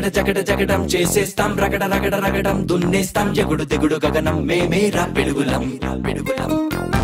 జగడ జగడ జగడం చేసేస్తాం రగడ రగడ రగడం దున్నేస్తాం ఎగుడు దిగుడు గగనం మేమేరా పిడుగులం పిడుగులం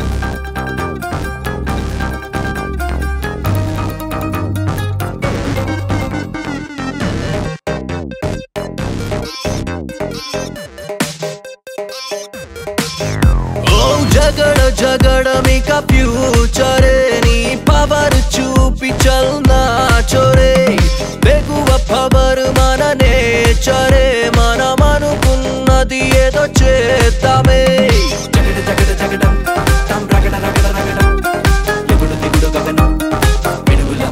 ఓ జగడ జగడమిక ఫ్యూచరే నీ పవర్ చూపి చల్నా చొరే బెగువ పవర్ మన నేచరే మనం అనుకున్నది ఏదో చేద్దామే జగడ జగడ జగడం తాం రగడ రగడ రగడం ఎగుడు దిగుడు గగనం పిడుగులం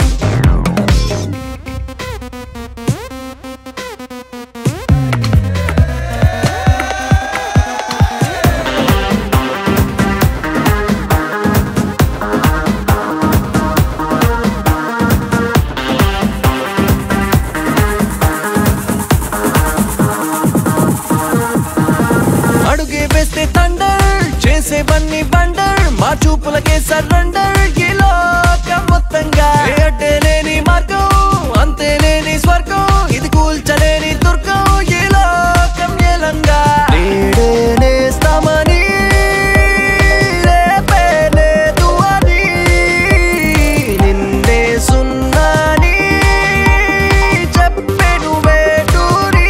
అడుగే వేస్తే తండర్ చేసేవన్నీ బండర్ మా చూపులకే సరెండర్ ఈ లోకం మొత్తంగా ఏ అడ్డే లేని మార్గం అంతే లేని స్వర్గం ఇది కూల్చలేని దుర్గం ఈ లోకం ఏలంగా నేడే నేస్తామని రేపే లేదు అని నిన్నే సున్నాని చెప్పెను వేటూరి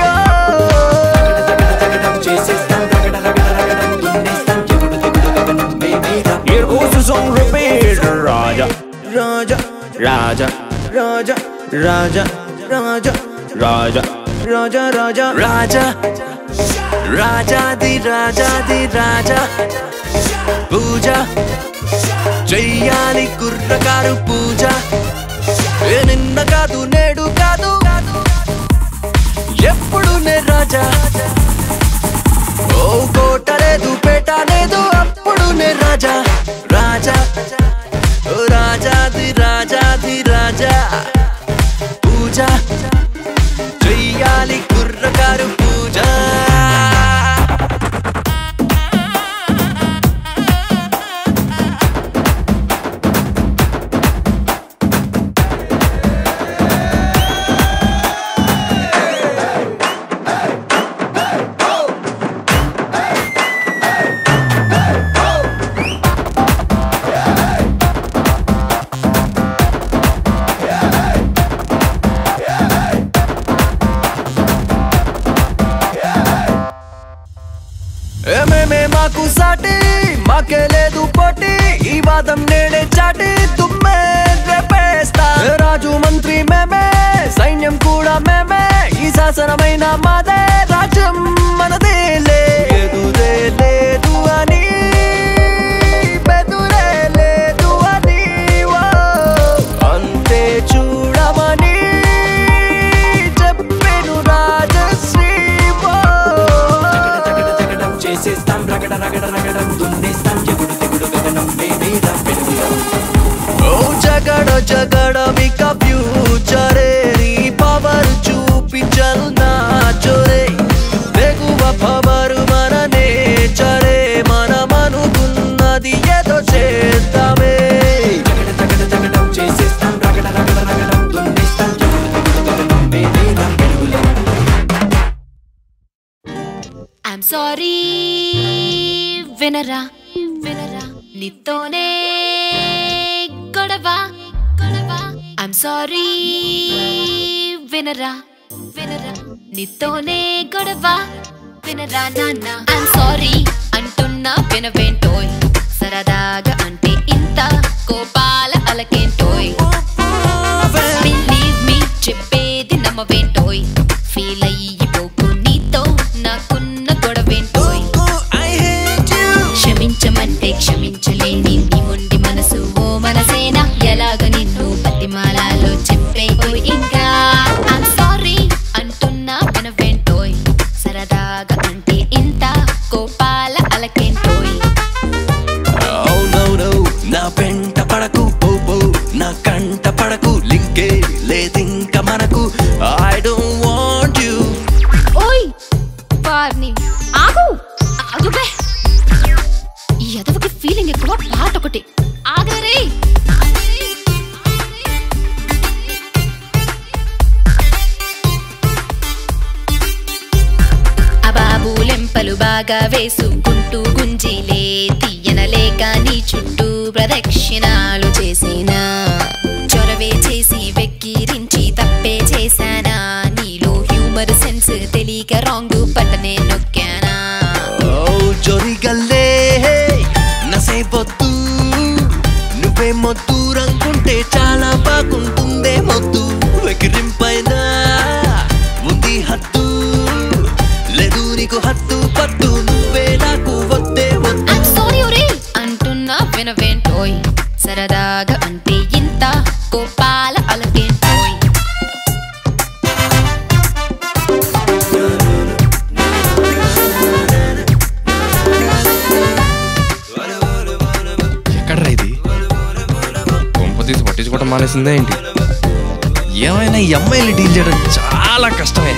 జగడం చేసేస్తాం రగడ రగడ రగడం దున్నేస్తాం ఎగుడు దిగుడు గగనం మేమేరా Here goes the song repeat Raja Raja Raja Raja Raja Raja Raja Raja Raja రాజా రాజాది రాజాది రాజా పూజ చెయ్యాలి కుర్రకారు పూజ ఏ నిన్న కాదు నేడు కాదు ఎప్పుడు నే రాజా ఓ కోట లేదు పేట లేదు అప్పుడు నే రాజా రాజా ఓ రాజాది రాజాది రాజా పూజ చెయ్యాలి కుర్రకారు పూజ ఏమేమే మాకు సాటి మాకే లేదు పోటీ ఈ వాదం నేడే చాటి తుమ్మే రేపేస్తా రాజు మంత్రి మేమే సైన్యం కూడా మేమే ఈ శాసనమైన మాదే రాజ్యం మనదే లేదుదే లేదు అని బెదురే లేదు అని ఓ, అంతే చూడమని చెప్పెను రాజశ్రీ ఓ. జగడ జగడం చేసేస్తాం రగడ రగడ రగడం దున్నేస్తాం ఎగుడు దిగుడు గగనం మేమేరా పిడుగులం ఓ జగడ జగడమిక ఫ్యూచరే నీ పవర్ చూపి చల్నా చొరే బెగువ పవర్ మన నేచరే మనం అనుకున్నది ఏదో చేద్దామే జగడ జగడ జగడం చేసేస్తాం రగడ రగడ రగడం దున్నేస్తాం ఎగుడు దిగుడు గగనం మేమేరా పిడుగులం ఐమ్ సారీ వినరా వినరా నీతోనే గొడవ గొడవ ఐమ్ సారీ వినరా వినరా నీతోనే గొడవ వినరా నాన్న ఐమ్ సారీ అంటున్నా వినవేంటోయ్ సరదాగా అంటే ఇంత కోపాల అలకేంటోయ్ బిలీవ్ మీ చెప్పేది నమ్మవేంటోయ్ ఫీల్ అయ్యిపోకు నీతో నాకున్న గొడవేంటోయ్ I hate you. క్షమించమంటే క్షమించలేని నీ మొండి మనసు ఓ మనసేనా ఎలాగ నిన్ను బతిమాలాలో చెప్పేపోయి ఇంకా ఐమ్ సారీ అంటున్నా వినవేంటోయ్ సరదాగా అంటే ఇంత కోపాల అలకేంటోయ్ Oh no no బాగా వేసుకుంటూ గుంజిలే తీయనలేక నీ చుట్టూ ప్రదక్షిణాలు చేసేనా చొరవే చేసి వెక్కిరించి తప్పే చేశానా నీలో హ్యూమర్ సెన్స్ తెలియక రాంగ్ పట్టనే నొక్కానా ఓ జొరిగల్లే నసేపొద్దు నువ్వే మొద్దు రంగుంటే చాలా బాగుంటుందే మొద్దు వెకిరింపైన ఉంది హద్దు లేదు నీకు హద్దు పద్దు నువ్వే నాకు వద్దే వద్దు I'm sorry ఒరే అంటున్నా వినవేంటోయ్ సరదాగా అంటే ఇంత కోపాల అలకేంటోయ్ ఎక్కడ్రా ఇది కొంప తీసి పట్టించుకోవడం మానేసిందే ఏంటి ఏమైనా ఈ అమ్మాయిని డీల్ చేయడం చాలా కష్టమే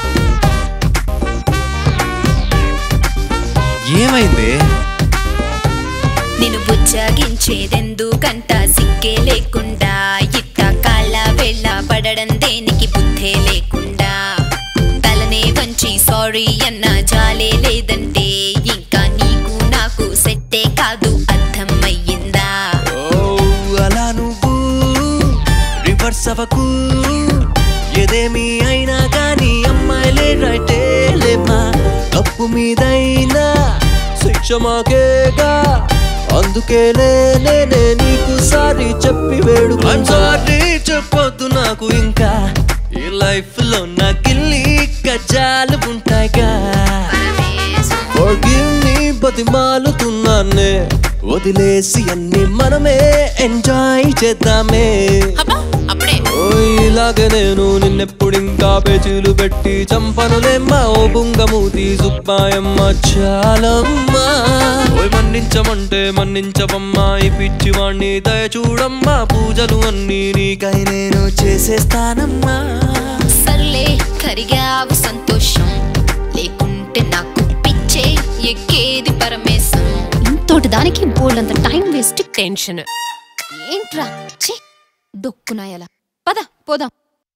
ఏమైంది నిన్ను బుజ్జగించేదెందుకంట సిగ్గే లేకుండా ఇట్ట కాళ్ళ వెళ్ళ పడడం దేనికి బుద్ధే లేకుండా తలనే వంచి సారీ అన్న జాలే లేదంటే ఇంకా నీకు నాకు సెట్టే కాదు అర్థమయ్యిందా ఓ అలా నువ్వు రివర్స్ అవ్వకు ఏదేమి అయినా కానీ అమ్మాయిలే రైటే లేమా తప్పు మీదైనా శిక్ష మాకేగా అందుకేలే నేనే నీకు సారీ చెప్పి వేడు సారీ చెప్పొద్దు నాకు ఇంకా ఈ లైఫ్ లో నాకిల్లి కజాలు ఉంటాయిగా Forgive me బతిమాలుతున్నానే వదిలేసి అన్ని మనమే ఎంజాయ్ చేద్దామే అప్పుడే ఓ ఇలాగే నేను నిన్నెప్పుడింకా పేచీలు పెట్టి చంపనులేమ్మా ఓ బుంగమూతి సుబ్బాయమ్మ చాలమ్మా ఓయ్ మన్నించమంటే మన్నించవమ్మా ఈ పిచ్చివాణ్ణి దయ చూడమ్మా పూజలు అన్నీ నీకై నేను చేసేస్తానమ్మా సర్లే కరిగావు సంతోషం లేకుంటే నాకు పిచ్చే ఎక్కేది పరమేశం ఇంతోటి దానికి బోల్డంత టైం వేస్ట్ టెన్షన్ ఏంట్రా ఛీ డొక్కునాయలా పద పోదాం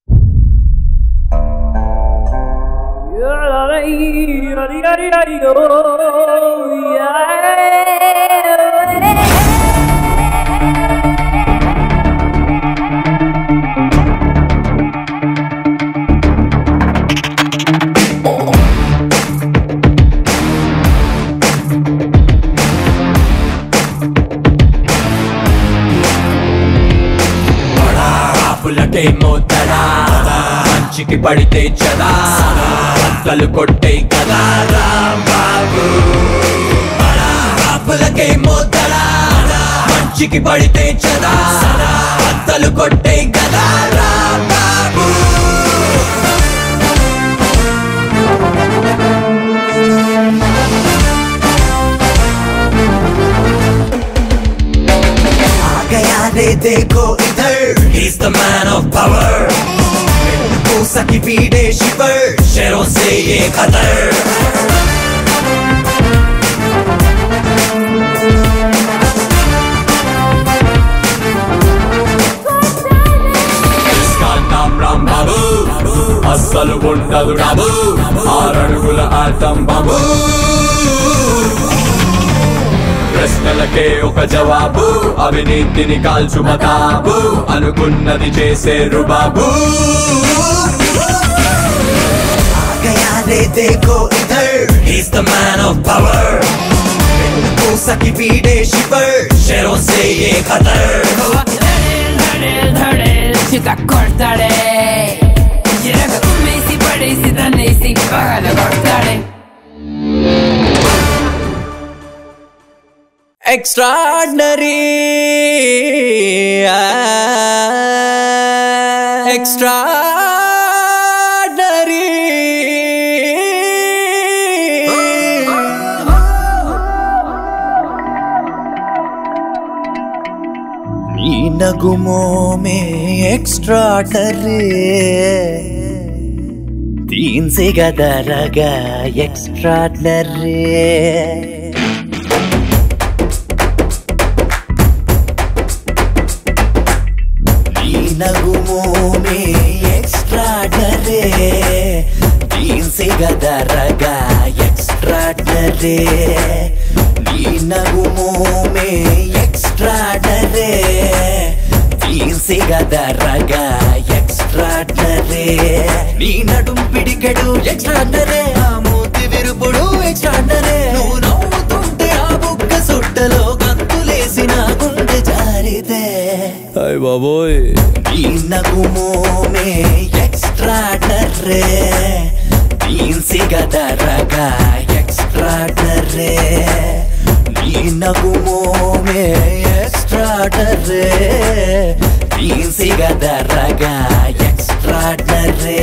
ఆపులకేమో తడా మంచికి పడితే చదా అత్తలు కొట్టే కదా రాంబాబు ఆపులకేమో తడా మంచికి పడితే చదా అత్తలు కొట్టే కదా రాంబాబు आ गया रे देखो इधर He's the man of power मूसा की पीड़े शिवर शेरों से ये खतर इसका नाम राम बाबू అస్సలు ఉండదు రాబు ఆరడుగుల ఆటం బాబు ప్రశ్నలకే ఒక జవాబు అవినీతిని కాల్చు మతాబు అనుకున్నది చేసే రుబాబు गया रे देखो इधर He's the man of power मूसा की पीड़े शिवर शेरों से ये खतर धड़ेल धड़ेल चिता ಕೊಡ್ತಾಳೆ ಜರಗ ಉಮ್ಮೇಸಿ ಪಡಿಸಿ ತನ್ನೇಸಿ ಪಗಲ ಕೊಡ್ತಾಳೆ extraordinary extraordinary నీ నగుమోమే extraordinary तीन से गदरगा extraordinary నగుమోమే ఎక్స్ట్రా డరే దీన్ से సిగదరగా ఎక్స్ట్రాడరే నీ నగుమోమే ఎక్స్ట్రాడరే సిగదరగా ఎక్స్ట్రాడరే నీ నడుం పిడికెడు ఎక్స్ట్రాడరే ఆ మూతి విరుపుడు ఎక్స్ట్రాడరే నువ్వు నవ్వుతుంటే ఆ బుక్క సుట్టలో గంతులేసిన గుండె జారితే అయ్ బాబోయ్ నీ నగుమోమే ఎక్స్ట్రాడరే సిగదరగా ఎక్స్ట్రాడరే నీ నగుమోమే ఎక్స్ట్రాడరే సిగదరగా ఎక్స్ట్రాడరే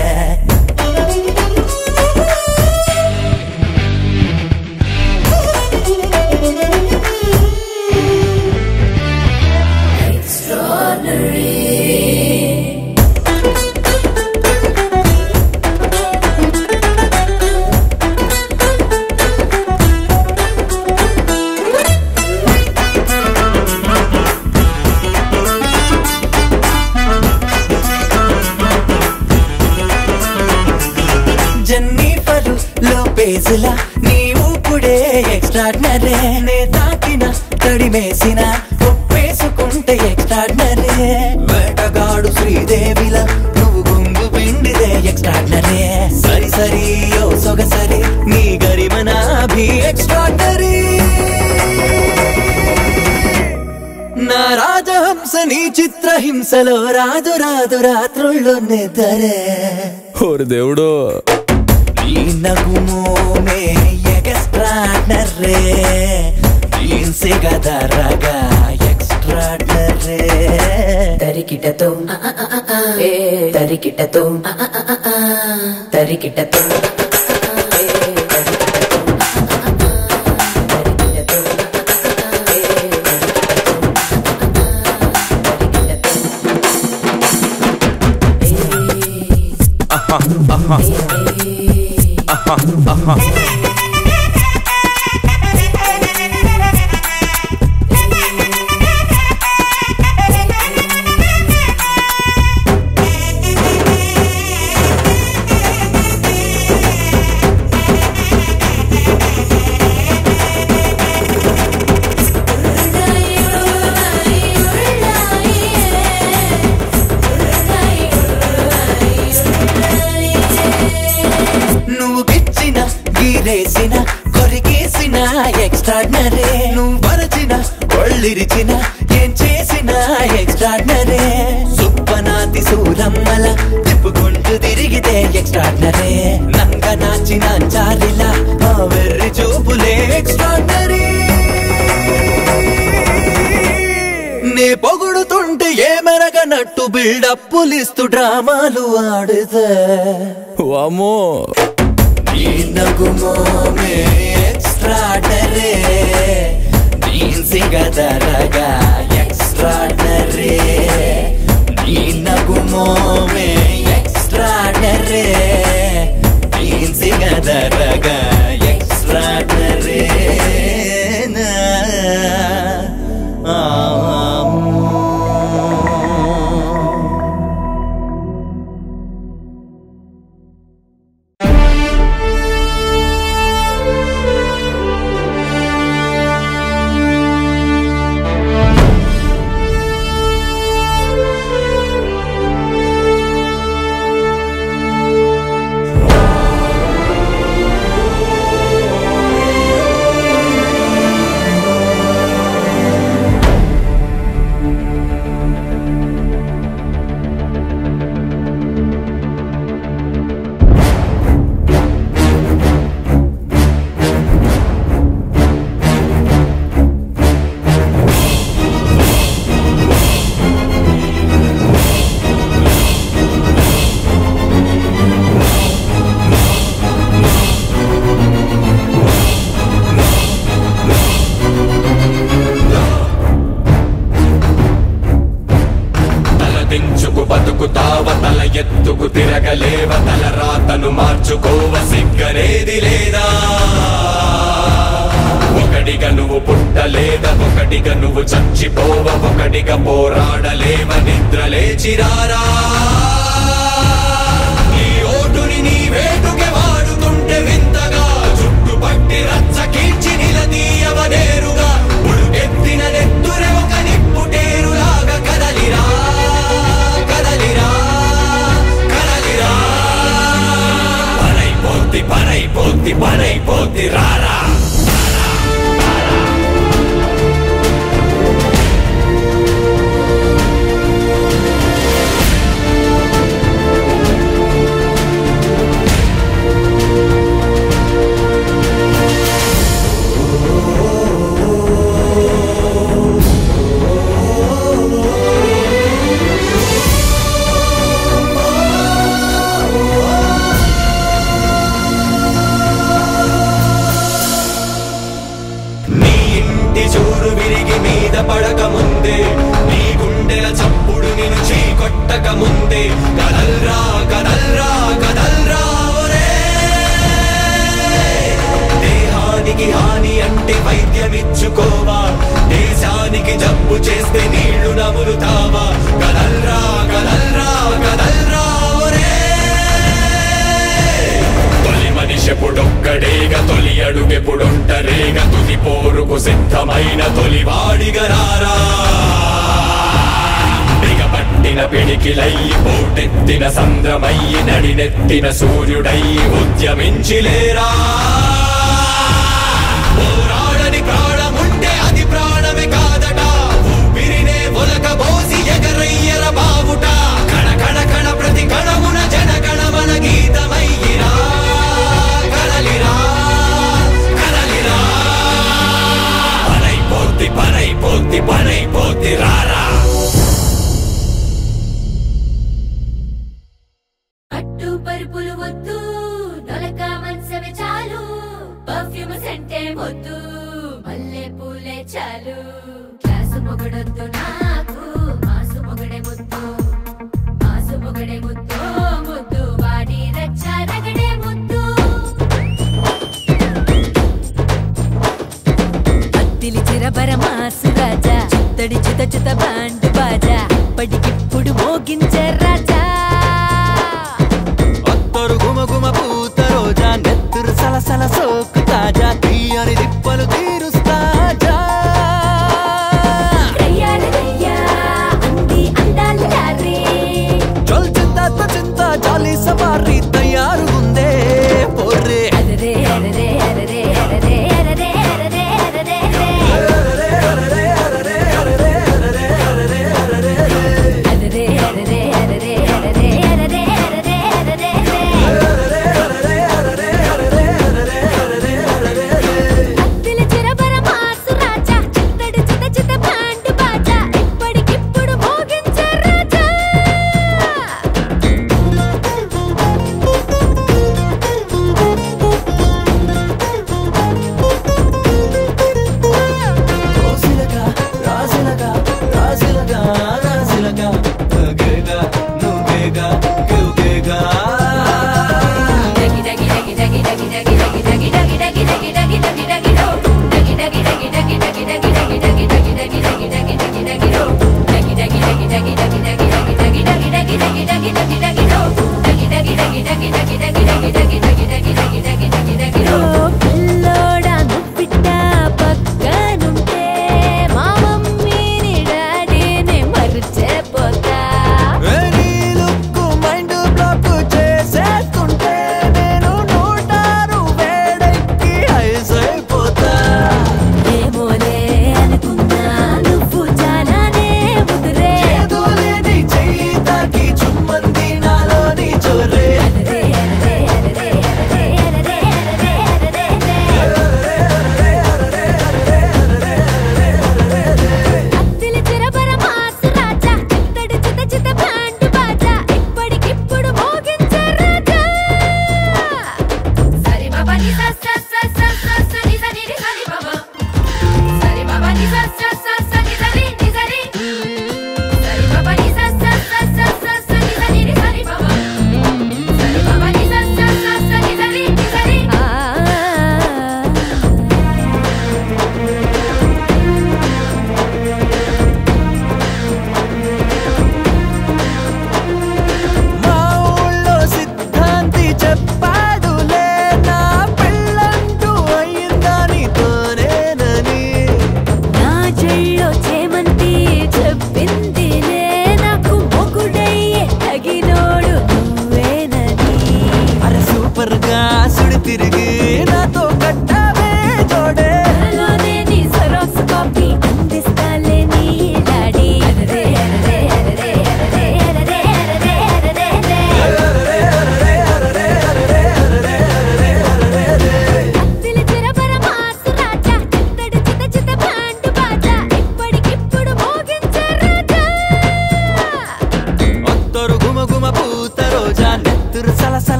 జెన్నిఫరు లోపేసులా నీ ఊపుడే ఎక్స్ట్రాడినరే నే తాకిన తడిమేసిన ఒప్పేసుకుంటే ఎక్స్ట్రాడినరే వేటగాడు శ్రీదేవిలా నువ్వు గుంగు పిండిదే ఎక్స్ట్రాడినరే సరి సరి ఓ సొగసరి నీ గరిమనాభి ఎక్స్ట్రాడినరీ నా రాజహంస నీ చిత్రహింసలో రాదు రాదు రాత్రుల్లో నిద్రే ఓరి దేవుడు ఈ నగుమోమే ఎక్స్ట్రాడనరే సిగదరగా ఎక్స్ట్రాడనరే తరికిటతో ఏ తరికిటతో తరికిటతో నువ్వు గిచ్చిన గీరేసిన కొరికేసిన ఎక్స్ట్రాడినరే నువ్వు వరచిన ఒళ్ళిరిచిన ఏం చేసిన ఎక్స్ట్రాడినరే సుప్పనాతి సూరమ్మల తిప్పుకుంటూ తిరిగితే ఎక్స్ట్రాడినరే నంగ నాచిన చాలిలా ఆ వెర్రి చూపులే ఎక్స్ట్రాడినరీ నే పొగుడుతుంటే ఏ మెరగనట్టు బిల్డప్పులిస్తూ డ్రామాలు ఆడితే వామ్మో ఈ నగుమోమే ఎక్స్ట్రాడరే దీన్ సిగదరగా ఎక్స్ట్రాడరే ఈ నగుమోమే ఎక్స్ట్రాడరే దీన్ సిగదరగా ఎక్స్ట్రాడరే నా ఆ తలదించుకు బతుకుతావ తల ఎత్తుకు తిరగలేవ తల రాతను మార్చుకోవ సిగ్గనేది లేదా ఒకటిగా నువ్వు పుట్టలేదా ఒకటిగా నువ్వు చచ్చిపోవ ఒకటిగా పోరాడలేవ నిద్ర లేచిరారా నీ ఓటుని నీ వేటుకే వాడుతూ పనైపోద్ది పనైపోద్ది రారా నీ ఇంటి చూరు విరిగి మీద పడక ముందే నీ గుండెల చప్పుడు నిన్ను చీకొట్టక ముందే కదల్రా కదల్రా కదల్రా ఒరే దేహానికి హాని అంటే వైద్యమిచ్చుకోవా దేశానికి జబ్బు చేస్తే నీళ్లు నములుతావా కదల్రా కదల్రా కదల్రా ఒరే తొలి మనిషెప్పుడొక్కడేగా తొలి అడుగెప్పుడుంటరేగా తుది పోరుకు సిద్ధమైన తొలి వాడిగరారా బిగపట్టిన పిడికిలయ్యి పోటెత్తిన సంద్రమయ్యి నడినెత్తిన సూర్యుడయ్యి ఉద్యమించిలేరా పోరాడని ప్రాణముంటే అది ప్రాణమే కాదట ఊపిరినే ఒలక బోసి ఎగరయ్యర బావుట కణ కణ కణ ప్రతి కణమున జన గణమన గీతమయ్యిరా కదలిరా కదలిరా పనైపోద్ది పనైపోద్ది పనైపోద్ది రారా పట్టు పరుపులు వద్దు నొలక మనసమే చాలు పర్ఫ్యూమ్ సెంటే వద్దు మల్లె పూలే చాలు క్లాసు మొగడొద్దు నాకు మాసు మొగడే ముద్దు మాసు మొగడే ముద్దు ముద్దు వాడి రచ్చ రగడే ముద్దు అత్తిలి చిరబర మాసు రాజా చిత్తడి చిత చిత బాండు బాజా ఇప్పటికిప్పుడు మోగించే రాజా అత్తరు గుమ గుమ పూత రోజా నెత్తురు సలసల సోకు తాజా తీయని దిప్పలు తీరుస్తాజా రయ్యాల రయ్యా అంది అందాల లారీ చల్ చింత చింత జాలి సవారీ తయారుగుందే పోర్రే అరరే అరరే అరరే అరరే అరరే అరరే అరరే అరరే అరరే అరరే అరరే అరరే అరరే అరరే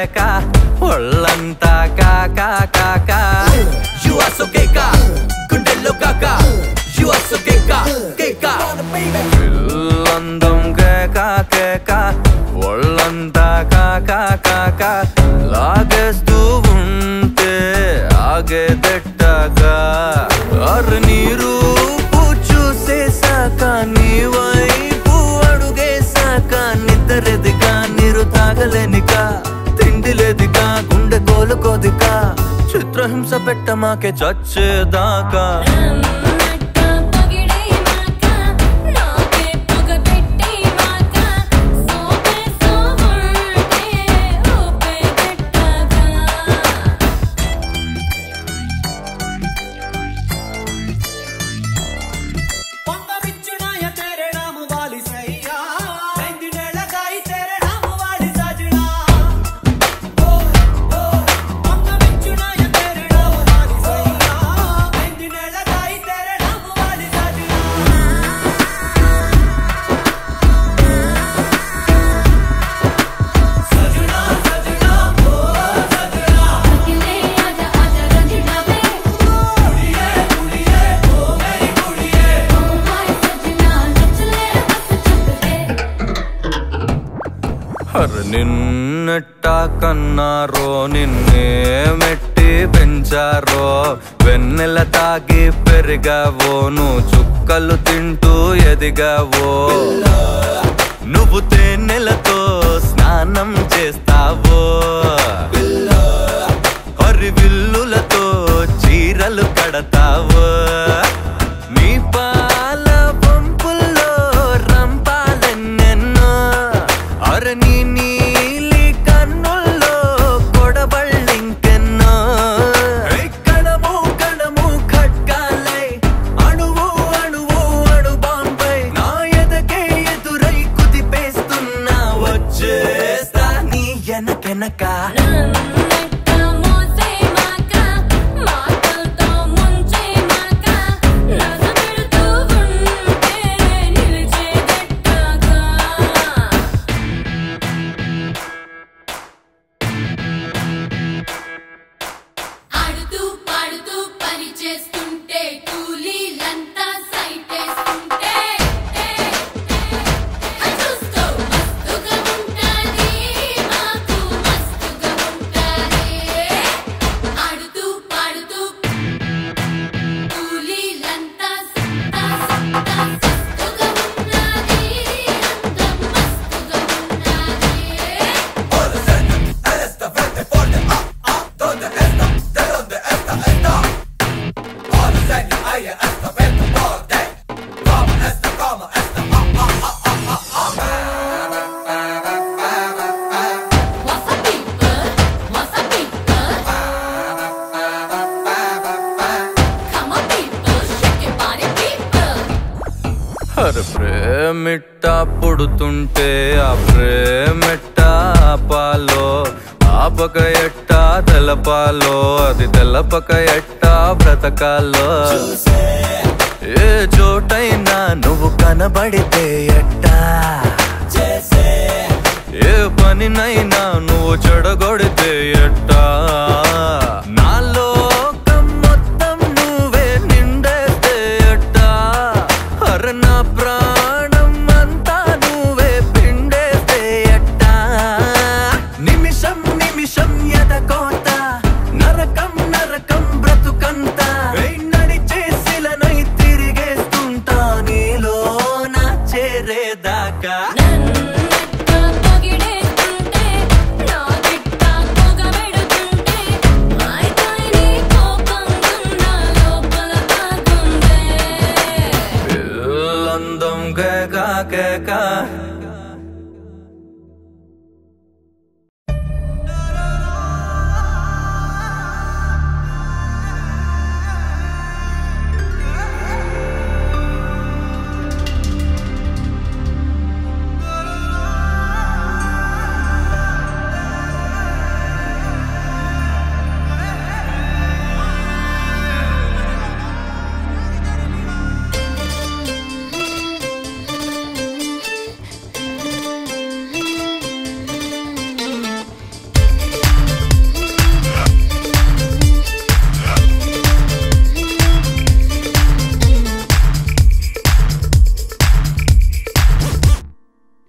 కేక ఒళ్ళంతా కాకా కాకా You are so కేక గుండెల్లో కాక You are so కేక కేక పిల్లందం కేక కేక ఒళ్ళంతా కాకా కాకా లాగేస్తూ ఉంటే ఆగేదెట్టగా అరు నీరు చూసేసాక నీ వైపు అడుగేసాక నిద్రెదిగా నీరు తాగలేనిక తిండి లేదిగా గుండె కోలుకోదిగా చిత్రహింస పెట్టమాకే చచ్చేదాకా అరే నిన్నెట్ట కన్నారో నిన్నే మెట్టి పెంచారో వెన్నెల తాగి పెరిగావో నువ్వు చుక్కలు తింటూ ఎదిగావో నువ్వు తేనెలతో స్నానం చేస్తావో హరివిల్లులతో చీరలు కడతావో నీ పాల పంపుల్లో రంపాలెన్నెన్నో అరే నీ నీలి కన్నుల్లో కొడబళ్ళింకెన్నో ఏ కణము కణము ఖడ్గాలై అణువు అణువు అణు బాంబై నా ఎదకే ఎదురై కుదిపేస్తున్నా వచ్చేస్తా నీ ఎనకెనక ఆడుతూ పాడుతూ పని చేస్తుంటే కూలీలంతా సైటేస్తుంటే చూస్తూ మస్తుగా ఉంటాది మాకు మస్తుగా ఉంటాది ఆడుతూ పాడుతూ కూలీలంతా సత్తా సత్తా సస్తుగా ఉన్నది అందం మస్తుగా ఉన్నది What's up, people? What's up, people? Come on, people, shake your body, people. అరే ప్రేమిట్ట పుడుతుంటే ఆ ప్రేమిట్ట ఆపాలో ఆపక ఎట్టా తెలపాలో అది తెలపక ఎట్టా బ్రతకాలో ఏ చోటైనా నువ్వు కనబడితే ఎట్టా ఏ పనినైనా నువ్వు చెడగొడితే ఎట్టా నా లోకం మొత్తం నువ్వే నిండేస్తే ఎట్టా అరే నా ప్రాణం అంతా నువ్వే పిండేస్తే ఎట్టా నిమిషం నిమిషం ఎదకోత నరకం నరకం బ్రతుకంతా ఏయ్ నడిచేసిలనై తిరిగేస్తుంటా నీలో నా చేరేదాకా నన్నట్ట పొగిడేస్తుంటే నా బిడ్డ పొగబెడుతుంటే మాయకాయని కోపంగున్న లోపల కాకుందే పిల్లందం కేక కేక ఆ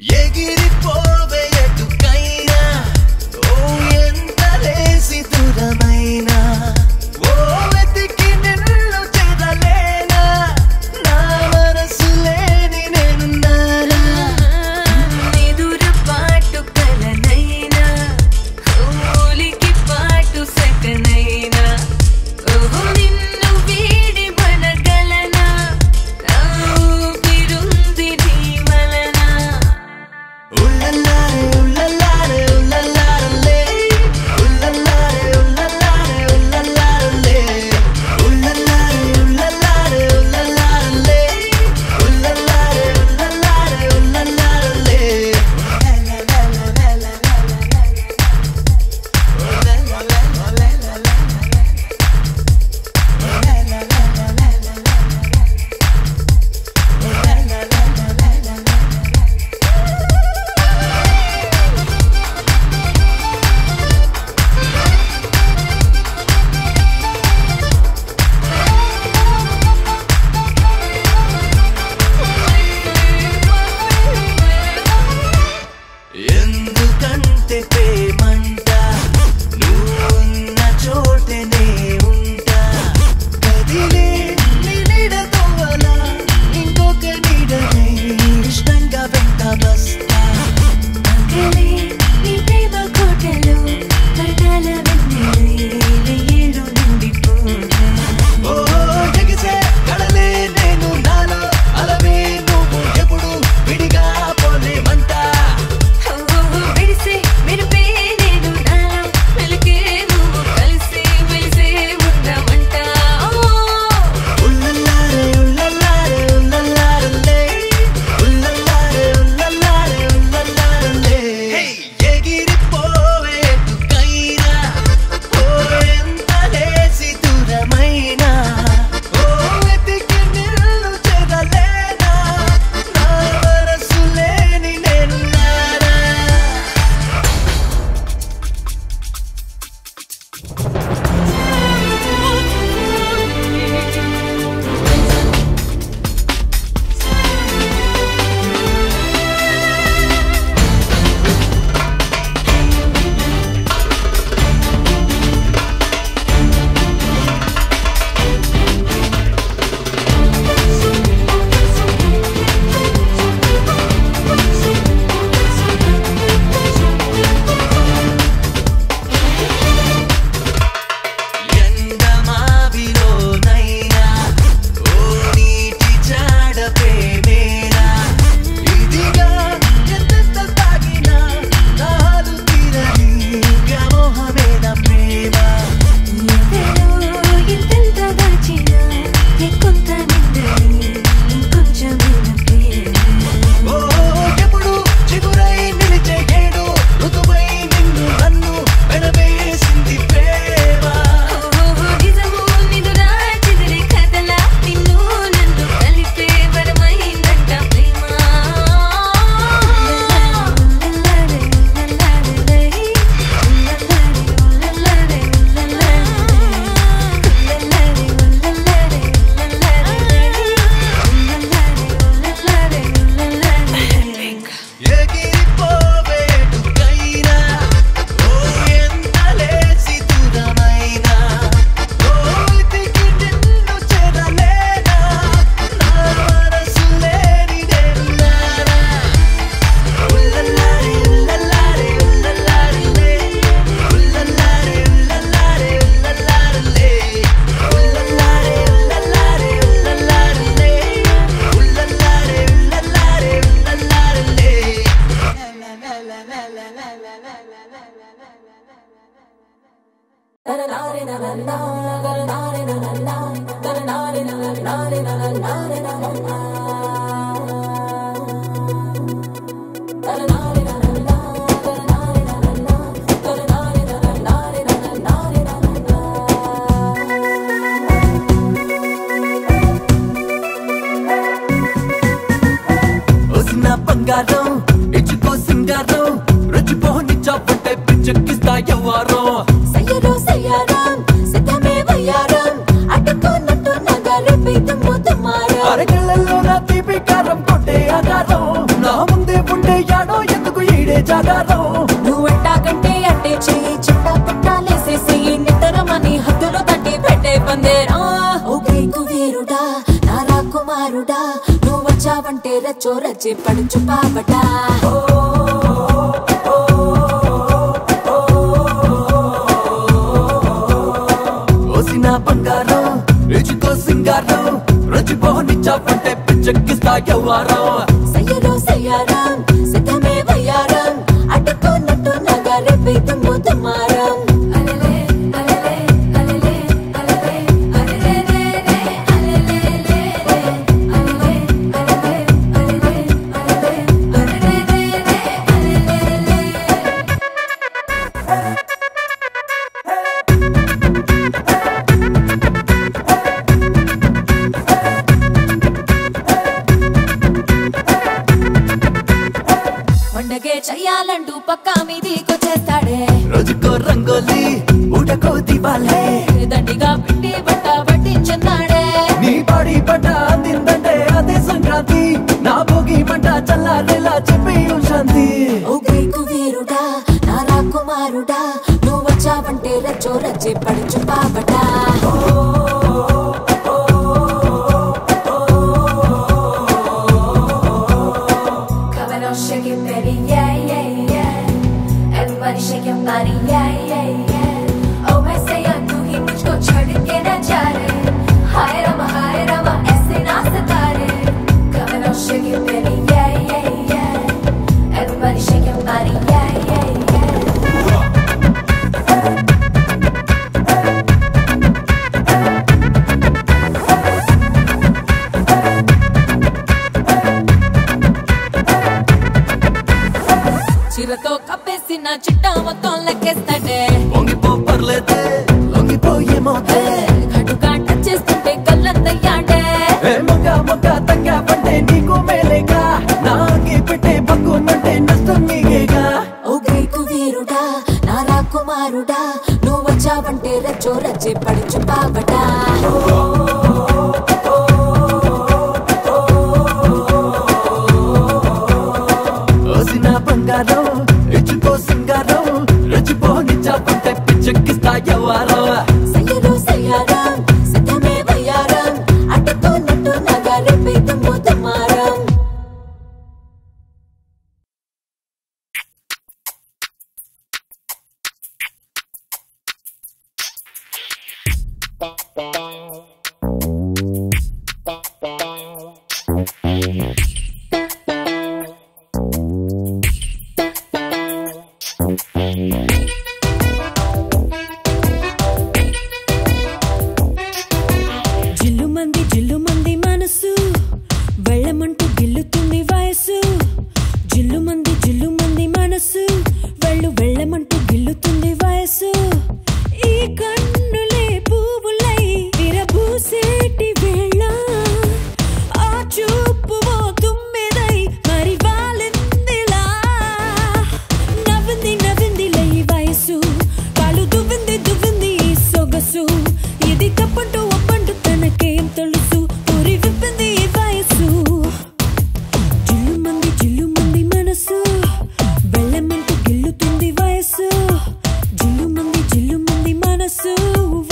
ఎగిరిపోవే ఎటుకైనా ఓ ఎంత లేసి దూరమైనా ఓ వెతికి నిన్ను చేరలేనా నా మనసు లేని నేనున్నారా ఎదురు పాటు కలనైనా ఊలికి పాటు సకనైనా ఓహో నిన్ను వీడి మనగలనా నా ఊపిరుంది నీ వలన ఉల్లల్లారే ఉల్లల్లారే ఉల్లల్లారలే ఉల్లల్లారే ఉల్లల్లారే ఉల్లల్లారలే ఉల్లల్లారే ఉల్లల్లారే ఉల్లల్లారలే ఉల్లల్లారే ఉల్లల్లారే ఉల్లల్లారలే ఎందుకంటే ప్రేమంట నువ్వున్న చోటనే ఉంటా కదిలే నీడతోవల ఇంకొక నీడనే ఇష్టంగా వెంట వస్తా పగలే నీ ప్రేమ కోటలో పరదాల వెన్నెలే ఏడు నిండిపోతా ఓ జగిసే కడలే నేను నాలో అలవే నువ్వు ఎప్పుడు విడిగా పోలేమంటా విడిసే మెరుపే నేను నాలో వెలిగే నువ్వు కలిసి వెలిసే ఉందామంట ఉల్లల్లారే ఉల్లల్లారే ఉల్లల్లారలే ఉల్లల్లారే ఉల్లల్లారే ఉల్లల్లారలే ఎగిరిపోవే ఎటుకైనా ఓ ఎంత లేసి దూరమైనా ఓ వెతికి నిన్ను చేరలేనా నా మనసు లేని నేనున్నారా ఎండమావిలోనైనా ఓ నీటి జాడ ప్రేమేనా ఇదిగా ఎంతెంత తాగినా నాలు తీరని వ్యామోహమేన ప్రేమ ఎంతలో ఎంతెంత దాచినా కొంత నిందని ఇంకొంచెమైన ప్రేమ ఓ ఎప్పుడు చిగురై నిలిచే ఏడు ఋతువై నిన్ను నన్ను వెనవేసింది ప్రేమ నిజము నిదురా చెదిరే కథలా నిన్ను నన్ను కలిపే వరమైందంట ప్రేమ ఎగిరిపోవే ఎటుకైనా ఓ ఎంత లేసి దూరమైనా ఓ వెతికి నిన్ను చేరలేనా నా మనసు లేని నేనున్నానా ఉల్లల్లారే ఉల్లల్లారే ఉల్లల్లారలే ఉల్లల్లారే ఉల్లల్లారే ఉల్లల్లారలే ఉల్లల్లారే ఉల్లల్లారే ఉల్లల్లారలే ఉల్లల్లారే ఉల్లల్లారే ఉల్లల్లారలే వసిన బంగారం ఇచ్చుకో సింగారం రుచిపోని చాపంటే పిచ్చెక్కిస్తా ఎవ్వారం సయ్యరో సయ్యారం సిద్ధమే వయ్యారం అడ్డుకున్నట్టు నగలు పీతం ముద్దు మారం అరగళ్ళల్లో నా తీపి కారం కొట్టే ఆధారం నా ముందే ఉండే జాగారం నువ్వెట్టాకంటే అంటే చెయ్యి చిట్ట పుట్టాలేసేసి నిద్రమని హద్దులు తట్టి పెట్టే పందేరా ఓ గ్రీకు వీరుడా నా రాకుమారుడా నువ్వు వచ్చావంటే రచ్చో రచ్చి పడుచు పాపటా ఓసిన బంగారం రుచితో సింగారం రుచిపోనిచ్చావంటే పిచ్చెక్కిస్తా ఎవ్వారం సయ్యరో సయ్యారం సిద్ధమే వయ్యారం అడ్డుకోనట్టు నగరే పీతుము తుమారం అలలే అలలే అలలే అలలే అలలే రే రే అలలే లే రే అలలే అలలే అలలే అలలే అలలే రే రే అలలే లే పండగే చెయ్యాలంటూ పక్కా మీదికొచ్చేస్తాడే రోజుకో రంగోలి ఊటకో దివాలే దండిగా పెట్టి బట్ట పట్టించున్నాడే నీ బాడీ పడ్డ అందిందంటే అదే సంక్రాంతి నా భోగి మంట చల్లారేలా చెప్పి శాంతి ఓ గ్రీకు వీరుడా నా రాకుమారుడా నువ్వు వచ్చావంటే రచ్చో రచ్చి పడుచు పాపటా Come on, shake it, baby, yeah, yeah, yeah. Everybody shake your body, yeah, yeah, yeah. Oh, मैं सैया तू ही मुझको छोड़ के न जा रे हाय रमा हाय रमा ऐसे ना सितारे Come on, shake it, baby, yeah, yeah, yeah. Everybody shake your body, yeah, yeah, yeah. చిరతో కప్పేసి నా చిట్టా మొత్తం లెక్కేస్తాడే పొంగిపో పర్లేదే లొంగిపోయేమోతే ఘటుగా టచ్ చేస్తుంటే కళ్ళంతయ్యాడే ఏ మొగ్గ మొగ్గ తగ్గ పంటే నీకు మేలేగా నాకి పెట్టే పక్కునంటే నష్టం నీకేగా ఓ గ్రీకు వీరుడా నా రాకుమారుడా నువ్వు వచ్చావంటే రచ్చో రచ్చి పడుచు పాపటా ఓసిన బంగారం ఇచ్చుకో సింగారం రుచిపోనిచ్చావంటే పిచ్చెక్కిస్తా ఎవ్వారం సయ్యరో సయ్యారం సిద్ధమే వయ్యారం అడ్డుకోనట్టు నగరే పీతము తుమారం జిల్లు మంది జిల్లు మంది మనసు వెళ్ళమంటూ గిల్లుతుంది వయసు జిల్లు మంది జిల్లు మంది మనసు వెళ్ళు వెళ్ళమంటూ గిల్లుతుంది వయసు ఈ కన్నులే పువ్వులై విరబూసేటి వేళ ఆ చూపు ఓ తుమ్మెదై మరి వాలిందిలా నవ్వింది నవ్విందిలే ఈ వయసు కాలు దువ్వింది దువ్వింది ఈ సొగసు ఇది తప్పంటూ ఒప్పంటూ తనకేం తెలుసు ఊరి విప్పింది ఈ వయసు జిల్లు మంది జిల్లు మంది మనసు వెళ్ళమంటూ గిల్లుతుంది వయసు జిల్లు మంది జిల్లు మంది మనసు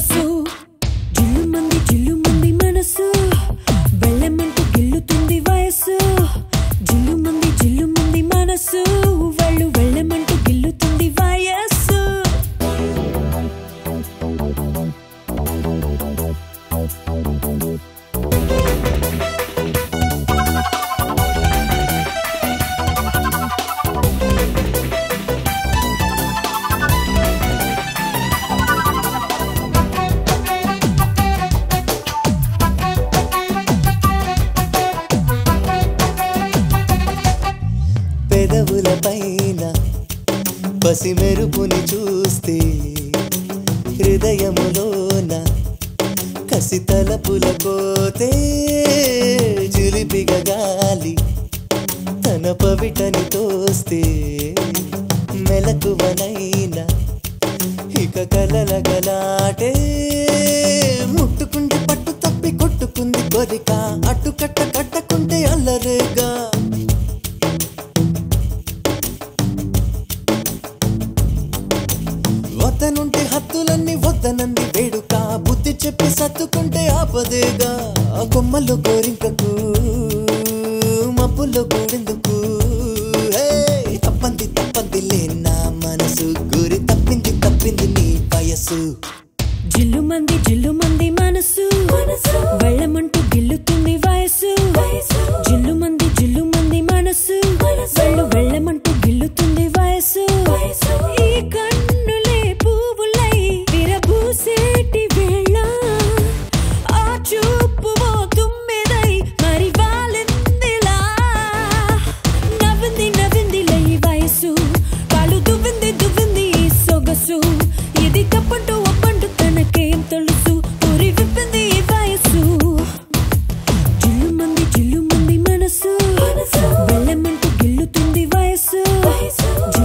సొగసు జిల్లు మంది జిల్లు మంది మనసు వెళ్ళమంటూ గిల్లుతుంది వయసు జిల్లు మంది జిల్లు మంది మనసు వాళ్ళు వెళ్ళమంటూ గిల్లుతుంది వయస్సు పెదవుల పైన పసి మెరుపుని చూస్తే హృదయములోన కసి తలపుల కోతే చిలిపిగ గాలి తన పవిటని తోస్తే మెలకువనైనా ఇక కలల గలాటే ముట్టుకుంటే పట్టు తప్పి కొట్టుకుంది కోరిక అట్టు కట్ట కట్టకుంటే అల్లరేగా వద్దనుంటే హద్దులన్నీ వద్దనంది వేడుక బుద్ధి చెప్పి సత్తుకుంటే ఆపదేగా ఆ కొమ్మల్లో కోరింకకు మబ్బుల్లో కూడెందుకు హే, తప్పంది తప్పంది లే నా మనసు గురి తప్పింది తప్పింది నీ వయసు జిల్లు మంది జిల్లు మంది మనసు వెళ్ళమంటూ గిల్లుతుంది వయసు జిల్లు మంది జిల్లు మంది మనసు వెళ్ళు వెళ్ళమంటూ గిల్లుతుంది వయసు ఈ కన్నులే పువ్వులై విరబూసేటి వేళ ఆ చూపు ఓ తుమ్మెదై మరి వాలిందిలా నవ్వింది నవ్విందిలే ఈ వయసు కాలు దువ్వింది దువ్వింది ఈ సొగసు ఇది తప్పంటూ ఒప్పంటూ తనకేం తెలుసు ఊరి విప్పింది ఈ వయసు జిల్లు మంది జిల్లు మంది మనసు వెళ్ళమంటూ గిల్లుతుంది వయసు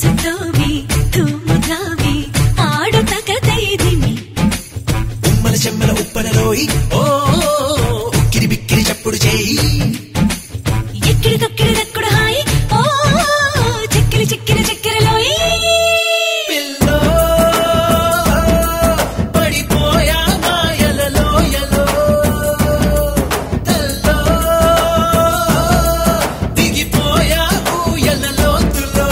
సొగసుతోవి తుమ్ముతావి ఆడుత కదైదిమి ఉమ్మల చెమ్మల ఉప్పలలోయి ఓ ఉక్కిరి బిక్కిరి చప్పుడు చేయి ఎక్కిడి తొక్కిడి దక్కుడు హాయి ఓ చిక్కిరి చిక్కిరి చిక్కిరిలోయి పిల్లో పడిపోయా మాయలలో ఎలో తెల్లో దిగిపోయా ఊయలలో తులో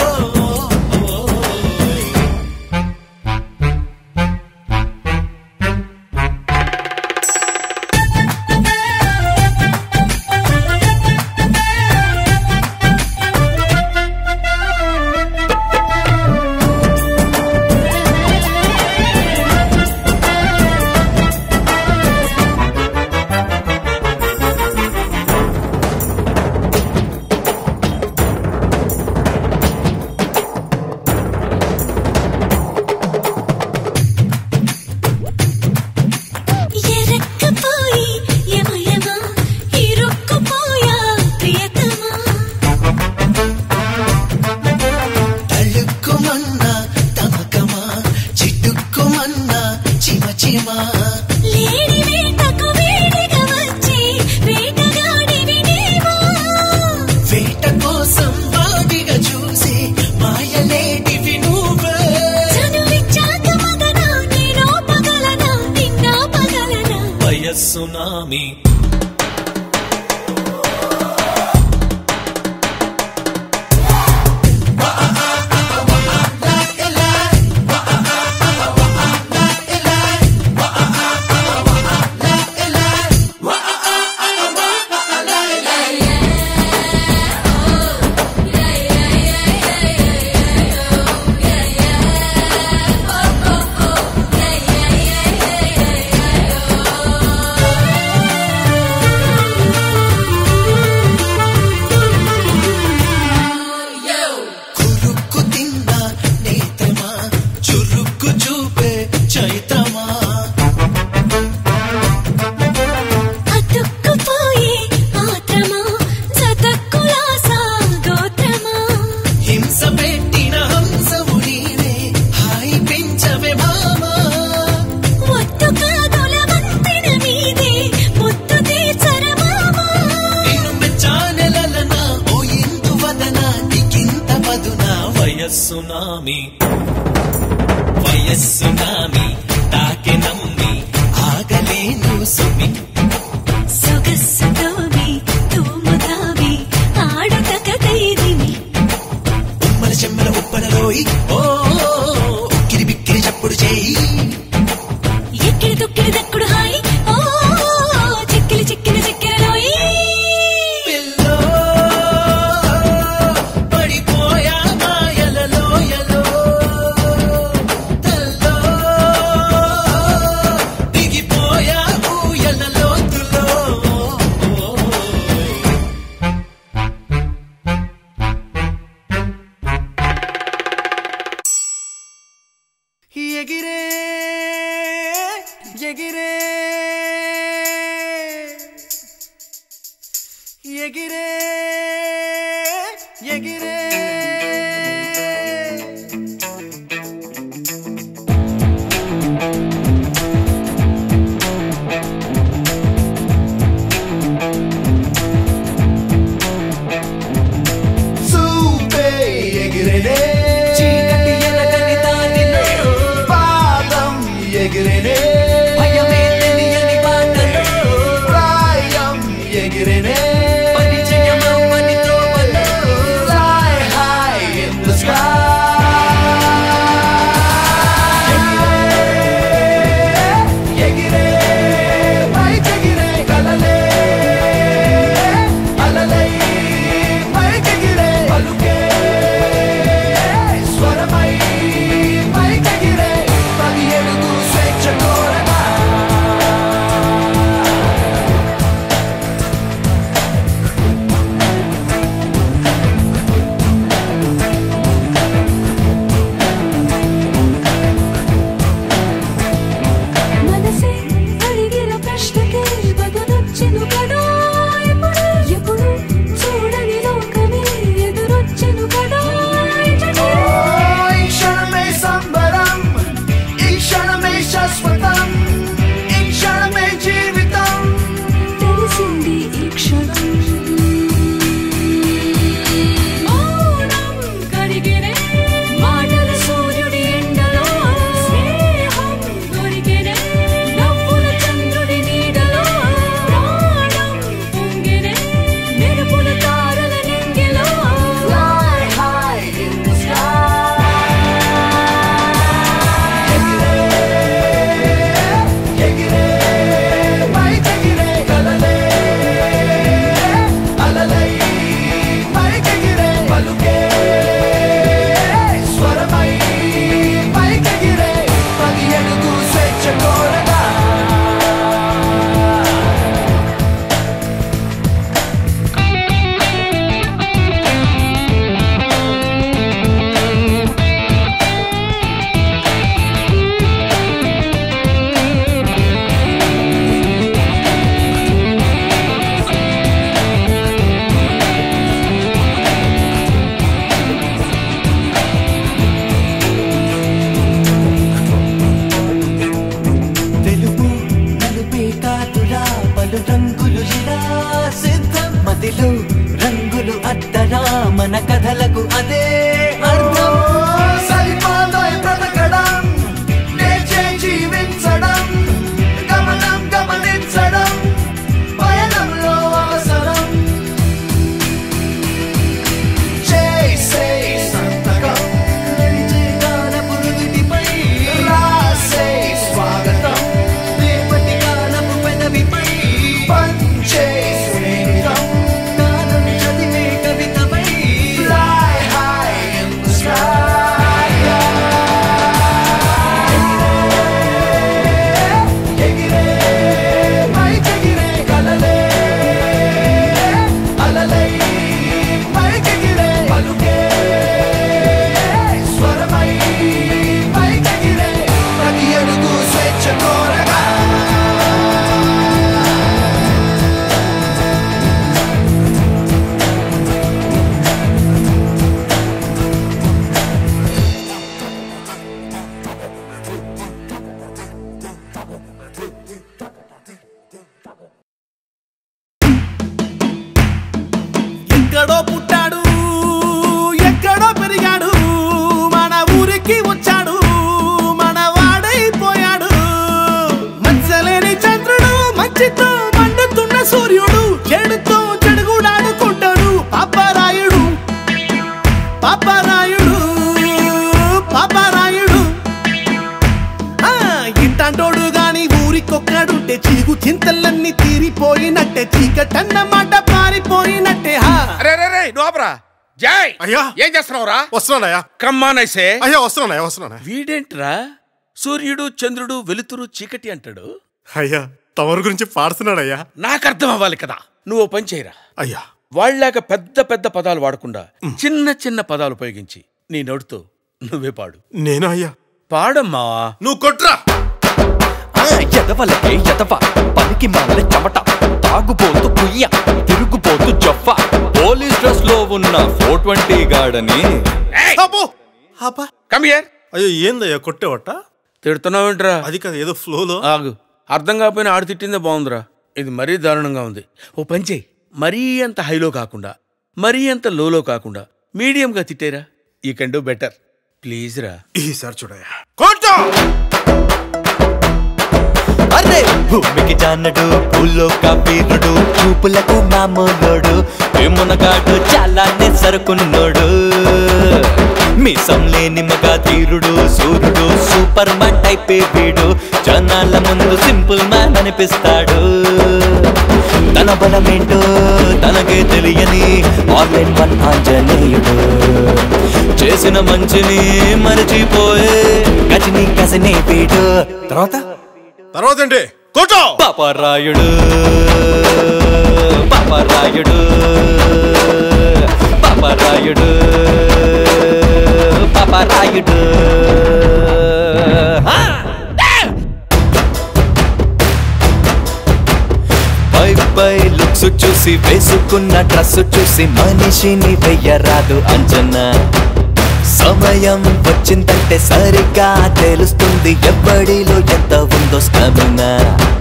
ఎరక్కపోయి యమ యమ ఇరుక్కుపోయా ప్రియతమా తళుక్కుమన్నా తమకమా చిట్టుక్కుమన్నా చిమ చిమా లేడి వేటకు వేడిగా వచ్చి వేటగాడివి నీవా వేట కోసం వాడిగా చూసి మాయలేటివి నువ్వే చనువిచ్చాక మగనా నేను పగలనా నిన్నా పగలనా వయస్సునామి కురుక్కు తిన్న నేత్రమా చురుక్కు చూపే చైత్రమా అతుక్కుపోయి ఆత్రమా జతక్కులాసా గోత్రమా హింస పెట్టిన హంసవు నీవే హాయి పెంచవే మామా ఒత్తు కాదుల వంతెన మీదే ముత్తు తీర్చరమామా నిన్ను మెచ్చానెలలన ఓ ఇందు వదన నీకింత పదున వయస్సునామి వయస్సునామి తాకె నమ్మి ఆగలేను సుమి సొగసుతోవి తూముతావి ఆడుత కదైదిమి ఉమ్మల చెమ్మల ఉప్పలలోయి ఓ ఉక్కిరి బిక్కిరి చప్పుడు చేయి ఎక్కిడి తొక్కిడి దక్కుడు హాయి ఓ చిక్కిలి చిక్కిలి చిక్కిరలోయి పిల్లో పడిపోయా మాయలలో ఎలో తెల్లో దిగిపోయా ఊయలలో తులో ఎగిరే ఎగిరే ఎగిరే ఎగిరే చూపే ఎగిరెనే చీకటి ఎలగని దారిలో పాదం ఎగిరెనే భయమే తెలియని బాటలో ప్రాయం ఎగిరెనే పరిచయం అంటే చీగు చింతలన్నీ తీరిపోయినట్టే చీకటన్నమాట పారిపోయినట్టే హా అరే రే రే నువ్వు ఆపరా జై అయ్యా ఏం చేస్తున్నావురా వస్తున్నానయ్యా కమ్మానైసే అయ్యా వస్తున్నానయ్యా వస్తున్నానా వీడేంట్రా సూర్యుడు చంద్రుడు వెలుతురు చీకటి అంటాడు అయ్యా తమరు గురించి పాడుతున్నాడయ్యా నాకు అర్థం అవ్వాలి కదా నువ్వు ఓ పని చేయరా అయ్యా వాళ్ళలాగా పెద్ద పెద్ద పదాలు వాడకుండా చిన్న చిన్న పదాలు ఉపయోగించి నీ నోటితో నువ్వే పాడు నేను అయ్యా పాడమ్మా నువ్వు కొట్రా ఎదవలకే ఎదవ పనికి మాల చెమట తాగుబోతు కుయ్య తిరుగుబోతు జఫ్ఫ పోలీస్ డ్రెస్ లో ఉన్న ఫోర్ ట్వంటీ గాడని కమ్ హియర్ అయ్యో ఏందయ్యా కొట్టేవట తిడుతున్నావేంట్రా అది కాదు ఏదో ఫ్లోలో ఆగు అర్థం కాకపోయినా ఆడు తిట్టిందే బాగుందిరా ఇది మరీ దారుణంగా ఉంది ఓ పని చేయి మరీ అంత హైలో కాకుండా మరీ అంత లోలో కాకుండా మీడియంగా తిట్టేరా ఈ కెన్ డూ బెటర్ ప్లీజ్ రా ఈసారి చూడయ్యా కొట్టు అరే భూమికి జానడు భూలోక వీరుడు చూపులకు మామూలోడు మునగాడు చాలానే సరుకున్నోడు మీసం లేని మగ తీరుడు సూర్యుడు సూపర్ మ్యాన్ టైపే వీడు జనాల ముందు సింపుల్ మ్యాన్ అనిపిస్తాడు తన బలమేంటో తనకే తెలియని ఆన్లైన్ వన్ ఆంజనేయుడు చేసిన మంచిని మరచిపోయే గజని కసనే వీడు తర్వాత తర్వాత ఏంటి కొట్టు పాపరాయుడు పాపరాయుడు పాపరాయుడు పాపరాయుడు హా! పై పై లుక్స్ చూసి వేసుకున్న డ్రెస్ చూసి మనిషిని వెయ్యరాదు అంచనా సమయం వచ్చిందంటే సరిగ్గా తెలుస్తుంది ఎవ్వడిలో ఎంత ఉందో స్టమినా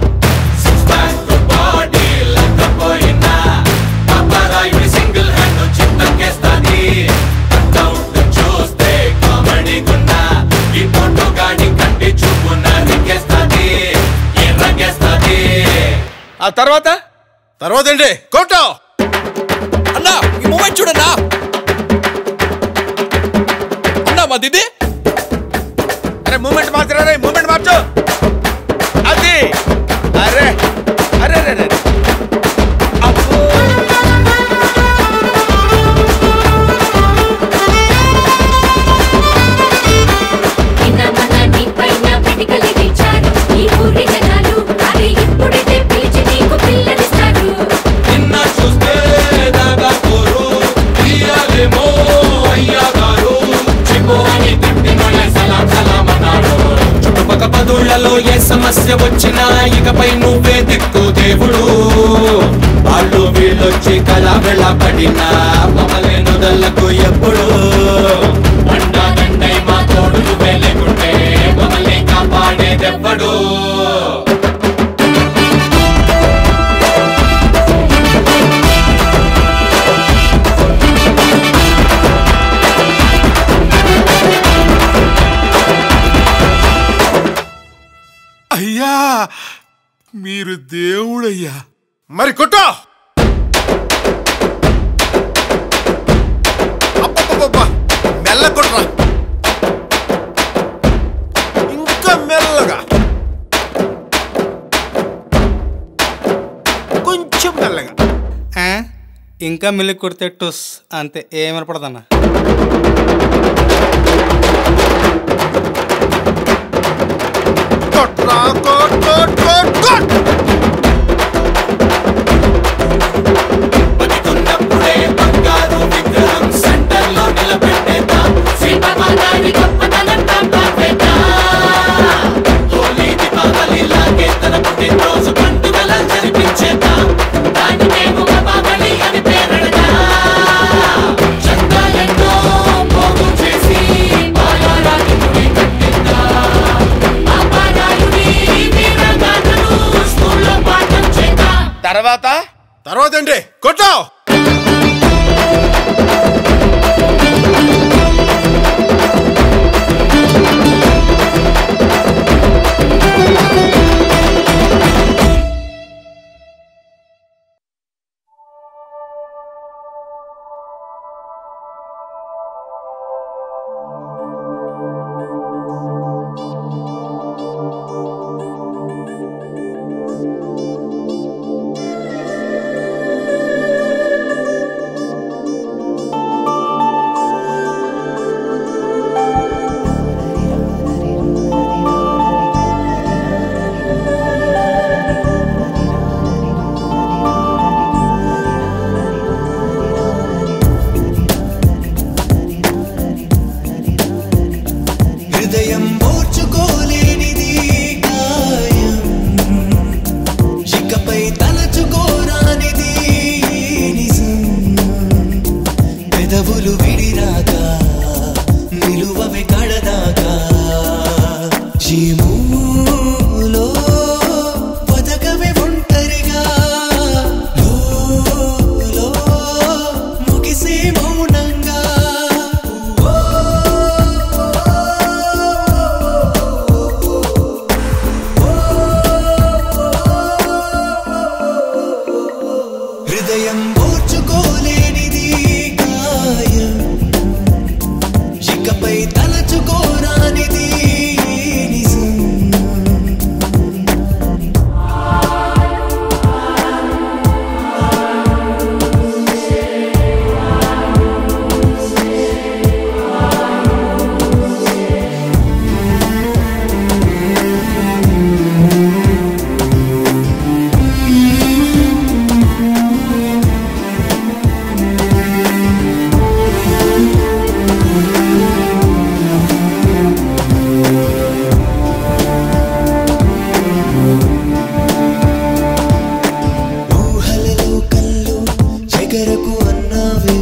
సింగిల్ హ్యాండ్ చింతకేస్తాది చూస్తే కామెడీగున్నా ఈ పొట్టు గాడి కంటి చూపు నరికేస్తాది ఎర్రగేస్తాది ఆ తర్వాత తర్వాత ఏంటి కొట్టు అన్నా ఈ మూమెంట్ చూడన్నా అన్నా మా దిది అరే మూమెంట్ మార్చరా రే మూమెంట్ మార్చు అది అరే అరే అరే అరే నిన్న మన నీ పైన పిడికలి తెచ్చారు ఈ ఊరి జనాలు అరే ఇప్పుడైతే పిలిచి నీకు పిల్లనిస్తారు నిన్న చూస్తే దాగా కోరు తీయాలేమో అయ్యా గారు చిపో అని తిట్టినోళ్ళే సలాం సలాం అన్నారు చుట్టుపక్క పదుళ్లలో ఏ సమస్య వచ్చినా ఇకపై నువ్వే దిక్కు దేవుడు వాళ్ళు వీళ్ళొచ్చి కళ వెళ్ళబడినా పొగలేను దల్లకు ఎప్పుడు అండా దండై మా తోడు నువ్వే లేకుంటే మమ్మల్ని కాపాడేదెవ్వడు అయ్యా మీరు దేవుడయ్యా మరి కొట్టు అబ్బబ్బబ్బబ్బా, మెల్ల కొట్రా ఇంకా మెల్లగా కొంచెం మెల్లగా ఇంకా మిల్లి కొడితే టుస్ అంతే ఏం వినపడదన్నా కొట్రా కొట్ కొట్ కొట్ కొట్ బతికున్నప్పుడే బంగారు విగ్రహం సెంటర్ లో నిలబెట్టేద్దాం సీతమాతారి గొప్పతనం కాపాడేద్దాం హోలీ దీపావళి లాగే తన పుట్టినరోజు పండుగల జరిపించేద్దాం దాని మేము బాబలి అని పేరడగా చందాలెన్నో పోగు చేసి బాలారాజు గుడి కట్టిద్దాం ఆ బాలాయుడి వీరగాథలు స్కూల్లో పాఠం చేద్దాం తర్వాత తర్వాత ఏంటి కొట్టు హృదయం ఓర్చుకోలేనిది గాయం ఇకపై తలచుకోరానిది నిజం పెదవులు విడిరాగా నిలువవే కడదాకా జీములో బతకవే ఒంటరిగా లోలో ముగిసే మౌనంగా హృదయం ఓర్చుకోలేనిది గాయం ఇకపై తలచుకోరానిది నిజం ఊహలలో కళ్ళు చెగరకు అన్నావే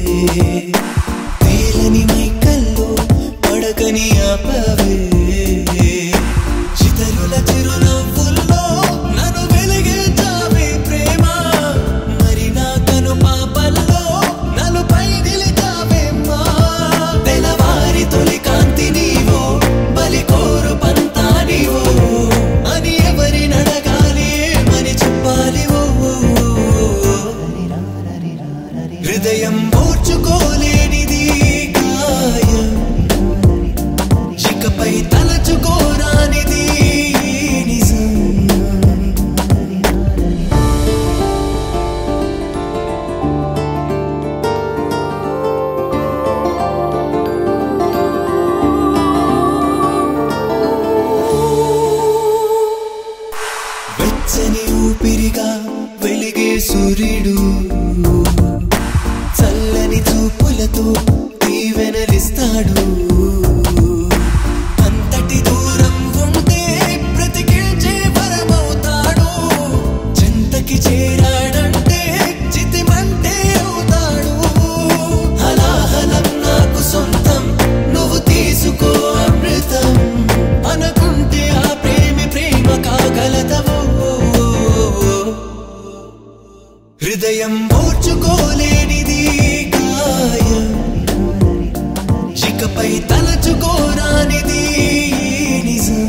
తేలని మైకల్లో పడకని ఆపవే చితరుల చిరునవ్వుల్లో నన్ను వెలిగించావే ప్రేమ మరి నా కను పాపల్లో నన్ను పై నిలిచావే మా తెలవారి తొలి కాంతి నీవో బలి కోరు పంతా నీవో అని ఎవరి నడగాలి ఏమని చెప్పాలి ఓ హృదయం ఓర్చుకోలేనిది గాయం ఇకపై తలచుకోరానిది నిజం వెచ్చని ఊపిరిగా వెలిగే సూర్యుడు చల్లని చూపులతో దీవెనలిస్తాడు అంతటి దూరం ఉంటే బ్రతికించే వరమవుతాడు చింతకి చేరాడంటే చితిమంటే అవుతాడు హలాహలం నాకు సొంతం నువ్వు తీసుకో అమృతం అనుకుంటే ఆ ప్రేమి ప్రేమ కాగలదవో హృదయం ఓర్చుకోలేనిది గాయం ఇకపై తలచుకోరానిది నిజం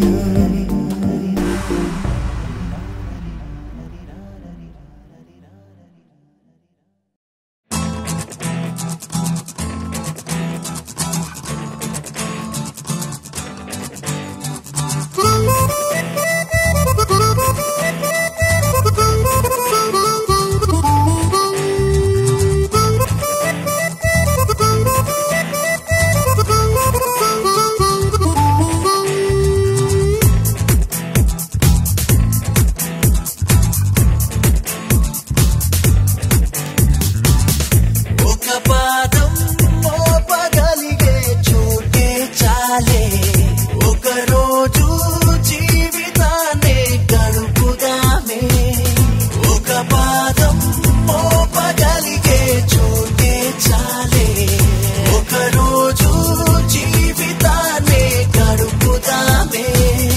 ఒక పాదం మోపగలిగే చోటే చాలే ఒక రోజు జీవితాన్ని గడుపుదామే ఒక పాదం మోపగలిగే చోటే చాలే ఒక రోజు జీవితాన్ని గడుపుదామే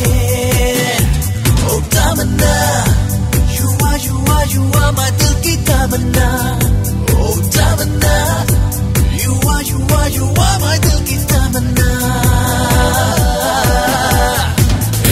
ఓ Tamannaah You are, you are, you are my दिल की तमन्ना Oh Tamannaah You are, you are, you are my दिल की तमन्ना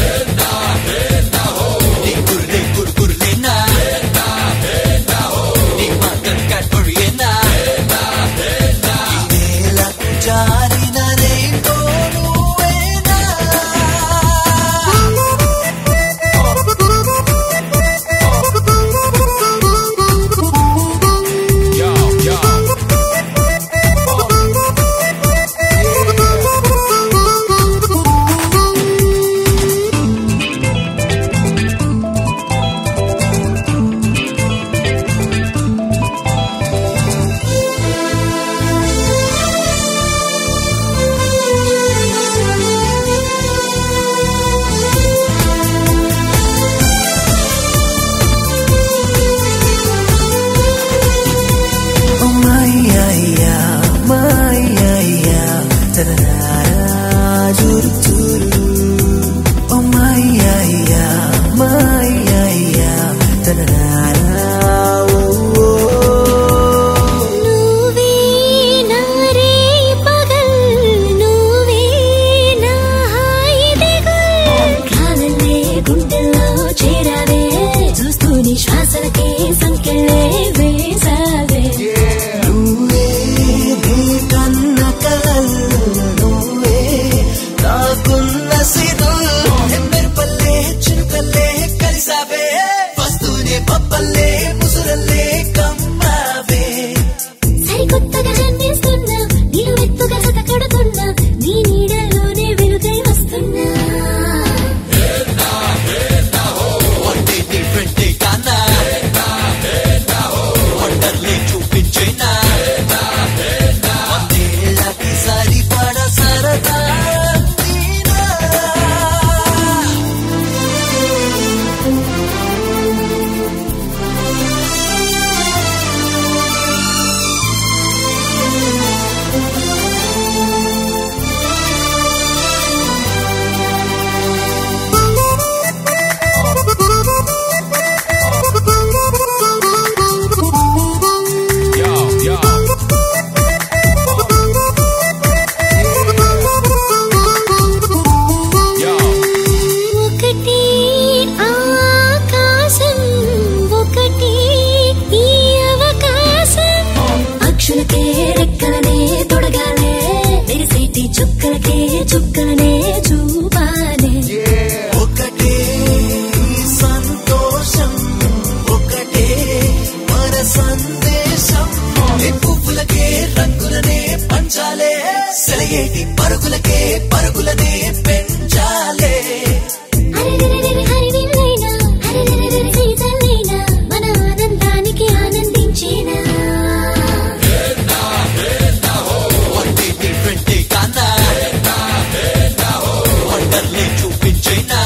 చూరు చూరు ఓ మాయ్యా మాయ్యా తనరారా ఓ ఓ. నువ్వే నా రే పగల్ నువ్వే నా హాయి దిగుల్ కాలల్లే గుండెల్లో చేరావే చూస్తూ నీ శ్వాసలకే సంకెళ్ళే వేసావే నువ్వే నీ కన్న కలలు నువ్వే నాకున్న సిరులు ఎమ్మెరుపల్లే చిరుకల్లే కలిసావే వస్తూనే పప్పల్లే ముసురల్లే కమ్మావే సరికొత్తగా జన్మిస్తున్నా నిలువెత్తుగా కథ కడుతున్నా నీ నీడలోనే వెలుగై వస్తున్నా చూపించేనా వందేళ్ళకి సరిపడ సరదా నీనా. ఒకటి ఆకాశం ఒకటి ఈ అవకాశం అక్షులకే రెక్కలనే తొడగాలే మెరిసేటి చుక్కలకే చుక్కలనే చూపాలే ఒకటే సంతోషం ఒకటే మన సందేశం ఈ పువ్వులకే రంగులనే పంచాలే సెలయేటి పరుగులకే పరుగులనే పెంచాలే అరెరెరెరె హరివిల్లైనా, అరెరెరెరె సీతల్లైనా, మన ఆనందానికి ఆనందించేనా చూపించేనా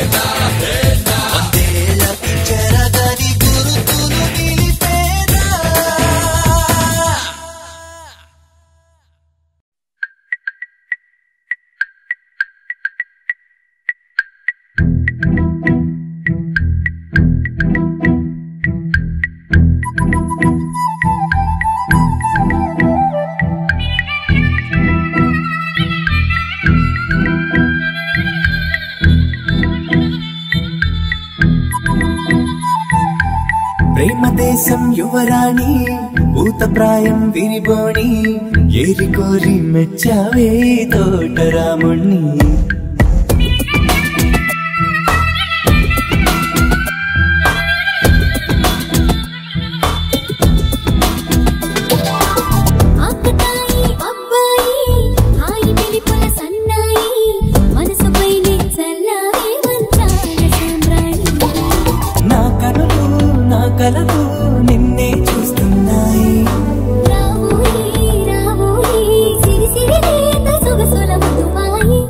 వందేళ్ళకి చెరగని గురుతులు నిలిపేనా ప్రేమ దేశం యువరాణి భూతప్రాయం విరిబోణి ఏరి కోరి మెచ్చావే తోటరాముణ్ణి ఆకతాయి అబ్బాయి హాయి వెలిపుల సన్నాయి మనసుపైనే చల్లారే మంచాల సామ్రాణి నా కనులు నా కలలు నిన్నే చూస్తున్నాయి రావోయి రావోయి సిరి సిరి లేత సొగసుల మధుమాయి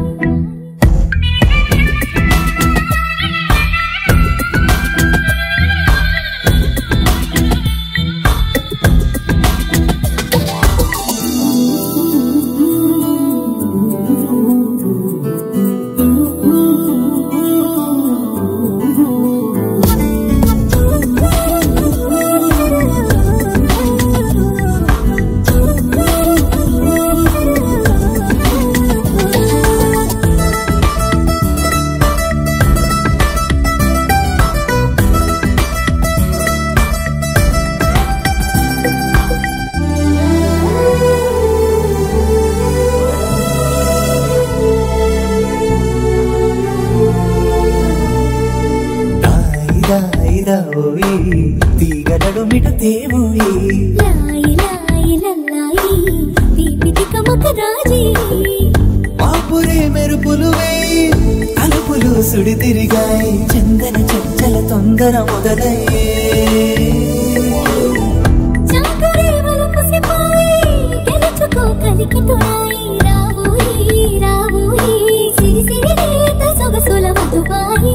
దాయిదా ఓయి తీగలడు మిట తేవోయి లాయి లాయి లల్లాయి తీపి తికమక రాజీ పాపురే మెరుపులు వేయి తలుపులు సుడి తిరిగాయి చందన చంచల తొందర మొదలయ్యే చాకరే వలపుసిపోయి గెలుచుకో కలికి తోడాయి రావోయి రావోయి సిరి సిరి లేత సొగసుల మధుబాయి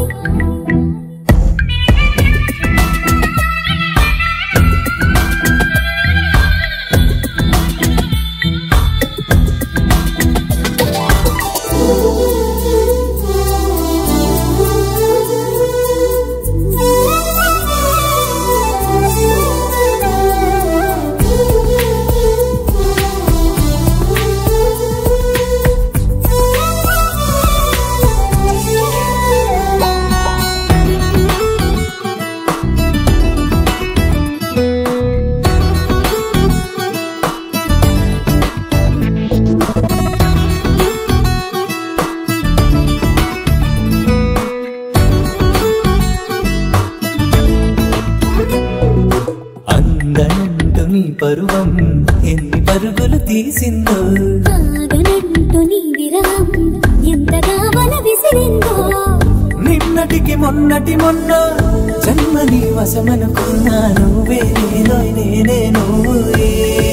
పరువం ఎన్ని పరుగులు తీసిందో ఆగనంటూ నీ విరహం ఎంతగా వల విసిరిందో నిన్నటికి మొన్నటి మొన్న జన్మని వశమనుకున్నా నువ్వే నేనో నేనే నువ్వే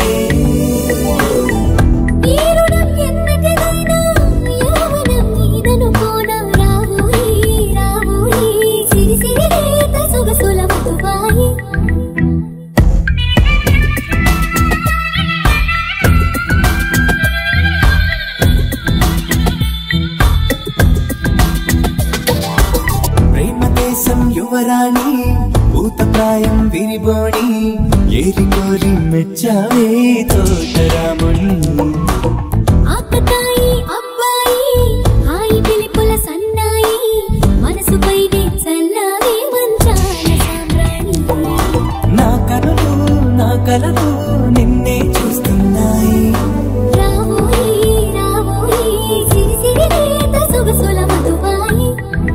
ఈ రుణం ఎన్నటిదైనా యౌవనం నీదనుకోనా రావోయి రావోయి సిరి సిరి లేత సొగసుల మధువాయి ప్రేమ దేశం యువరాణి భూతప్రాయం విరిబోణి ఏరి కోరి మెచ్చావే తోటరాముని ఆకతాయి అబ్బాయి హాయి పిలిపుల సన్నాయి మనసుపైనే చల్లారే మంచాల సామ్రాణి నా కనులు నా కలలు నిన్నే చూస్తున్నాయి రావోయి రావోయి సిరి సిరి లేత సొగసుల మధువాయి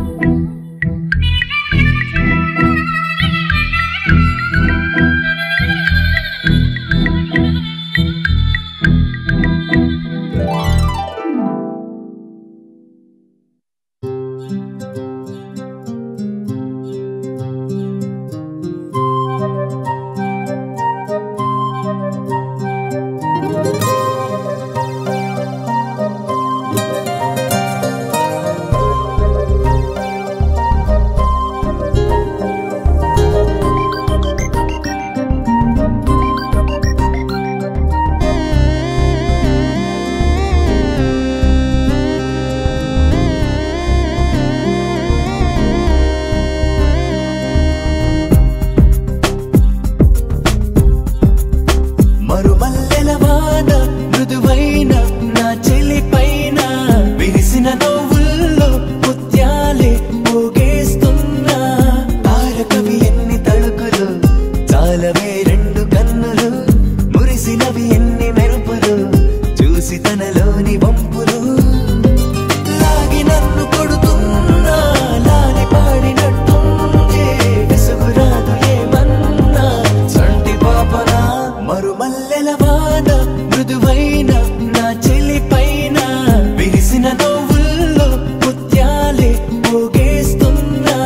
మరుమల్లెల వాన మృదువైన నా చెలి పైన విరిసిన నవ్వుల్లో ముత్యాలే పోగేస్తున్నా తారకవి ఎన్ని తళుకులు చాలవే రెండు కన్నులు మురిసినవి ఎన్ని మెరుపులు చూసి తనలోని వంపులు లాగి నన్ను కొడుతున్నా లాలి పాడినట్టుందే విసుగురాదు ఏమన్నా చంటి పాపన మరుమల్లెల వాన మృదువైన నా చెలి పైన విరిసిన నవ్వుల్లో ముత్యాలే పోగేస్తున్నా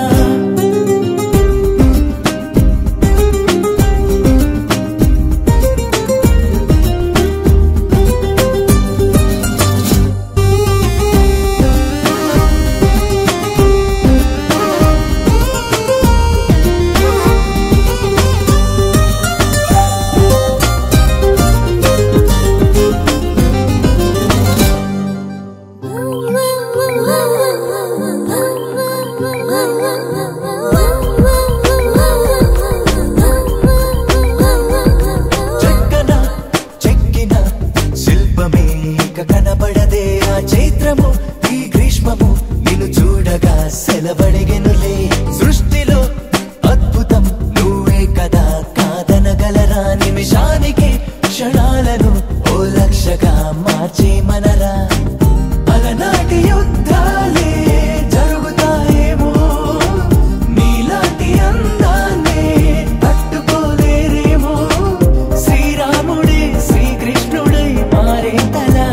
చెక్కన చెక్కిన శిల్పమే ఇక కనబడదే ఆ చైత్రము ఈ గ్రీష్మము నిన్ను చూడగా సెలవడిగెనులే సృష్టిలో అద్భుతం నువ్వే కదా కాదనగలరా నిమిషానికి క్షణాలను ఓ లక్షగా మార్చే మనరా అలనాటి యుద్ధాలే జరుగుతాయేమో నీలాంటి అందాన్నే తట్టుకోలేరేమో శ్రీరాముడే శ్రీకృష్ణుడై మారే తలా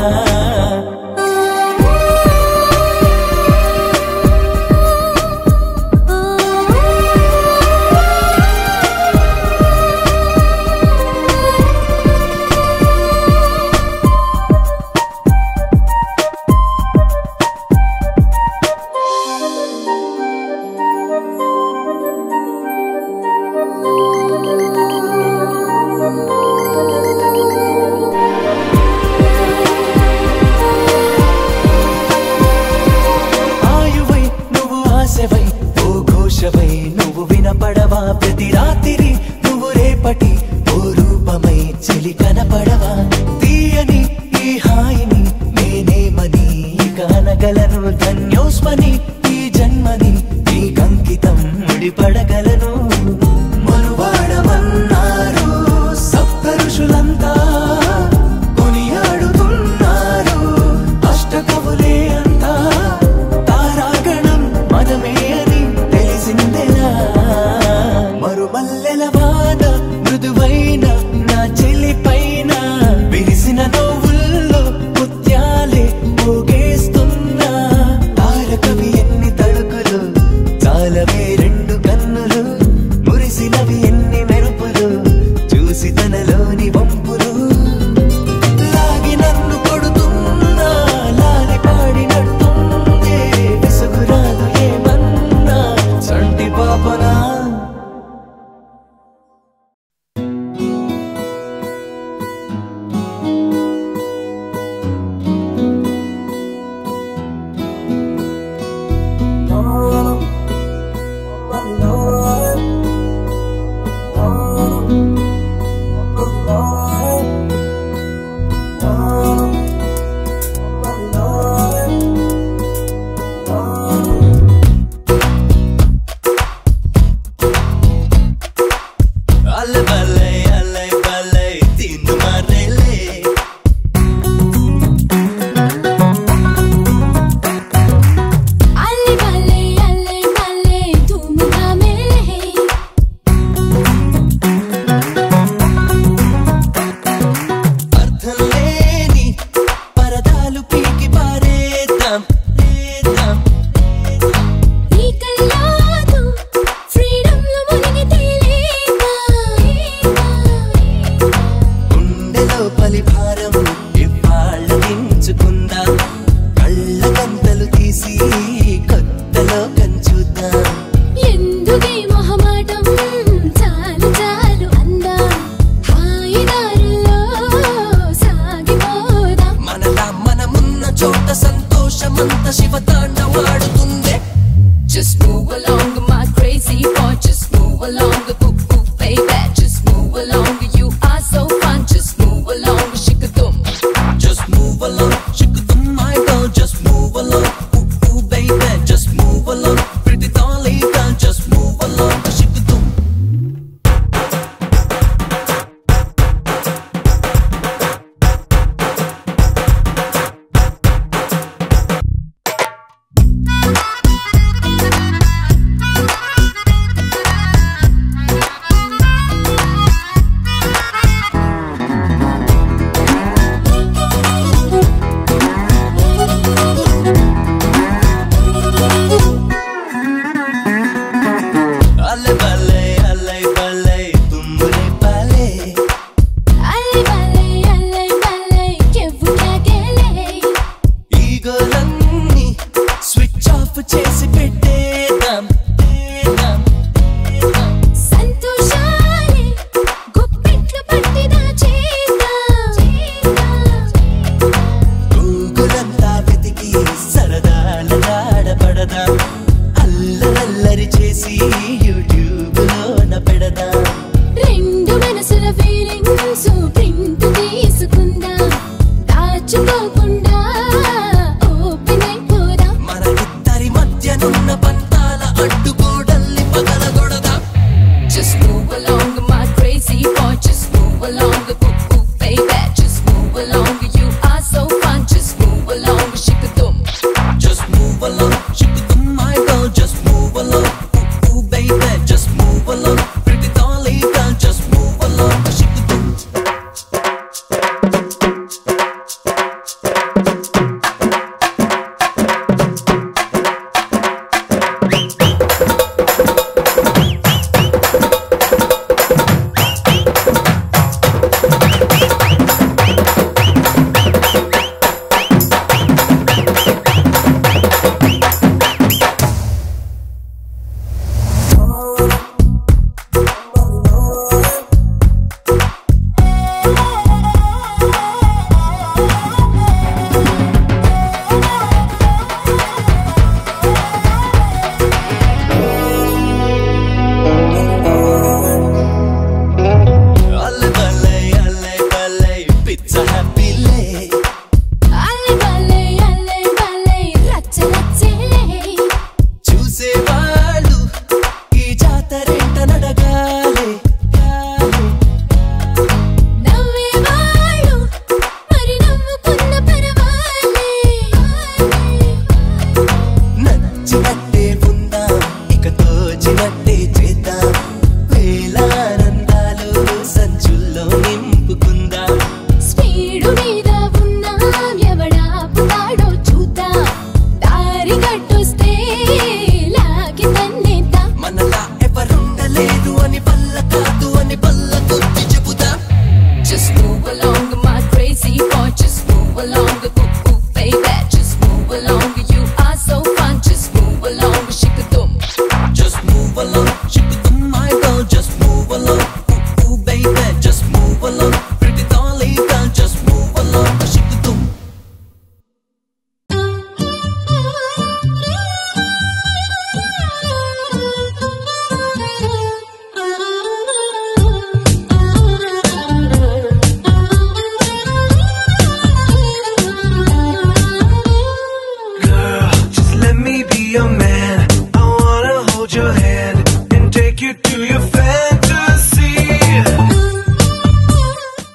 ఆయువై నువ్వు ఆశవై ఓ ఘోషవై నువ్వు వినపడవా ప్రతి రాత్రి నువ్వు రేపటి ఓ రూపమై చెలి కనపడవా తీయని ఈ హాయిని నేనేమని ఇక అనగలను ధన్యోస్మని ఈ జన్మని ఈ కంకితం ముడిపడగలను మనువాడమన్నారు సప్త ఋషులంతా కొనియాడుతున్నారు అష్టకవులే అంతా తారాగణం మనమే అని తెలిసిందెలా మరుమల్లెల వాన మృదువైన నా నచ్చిన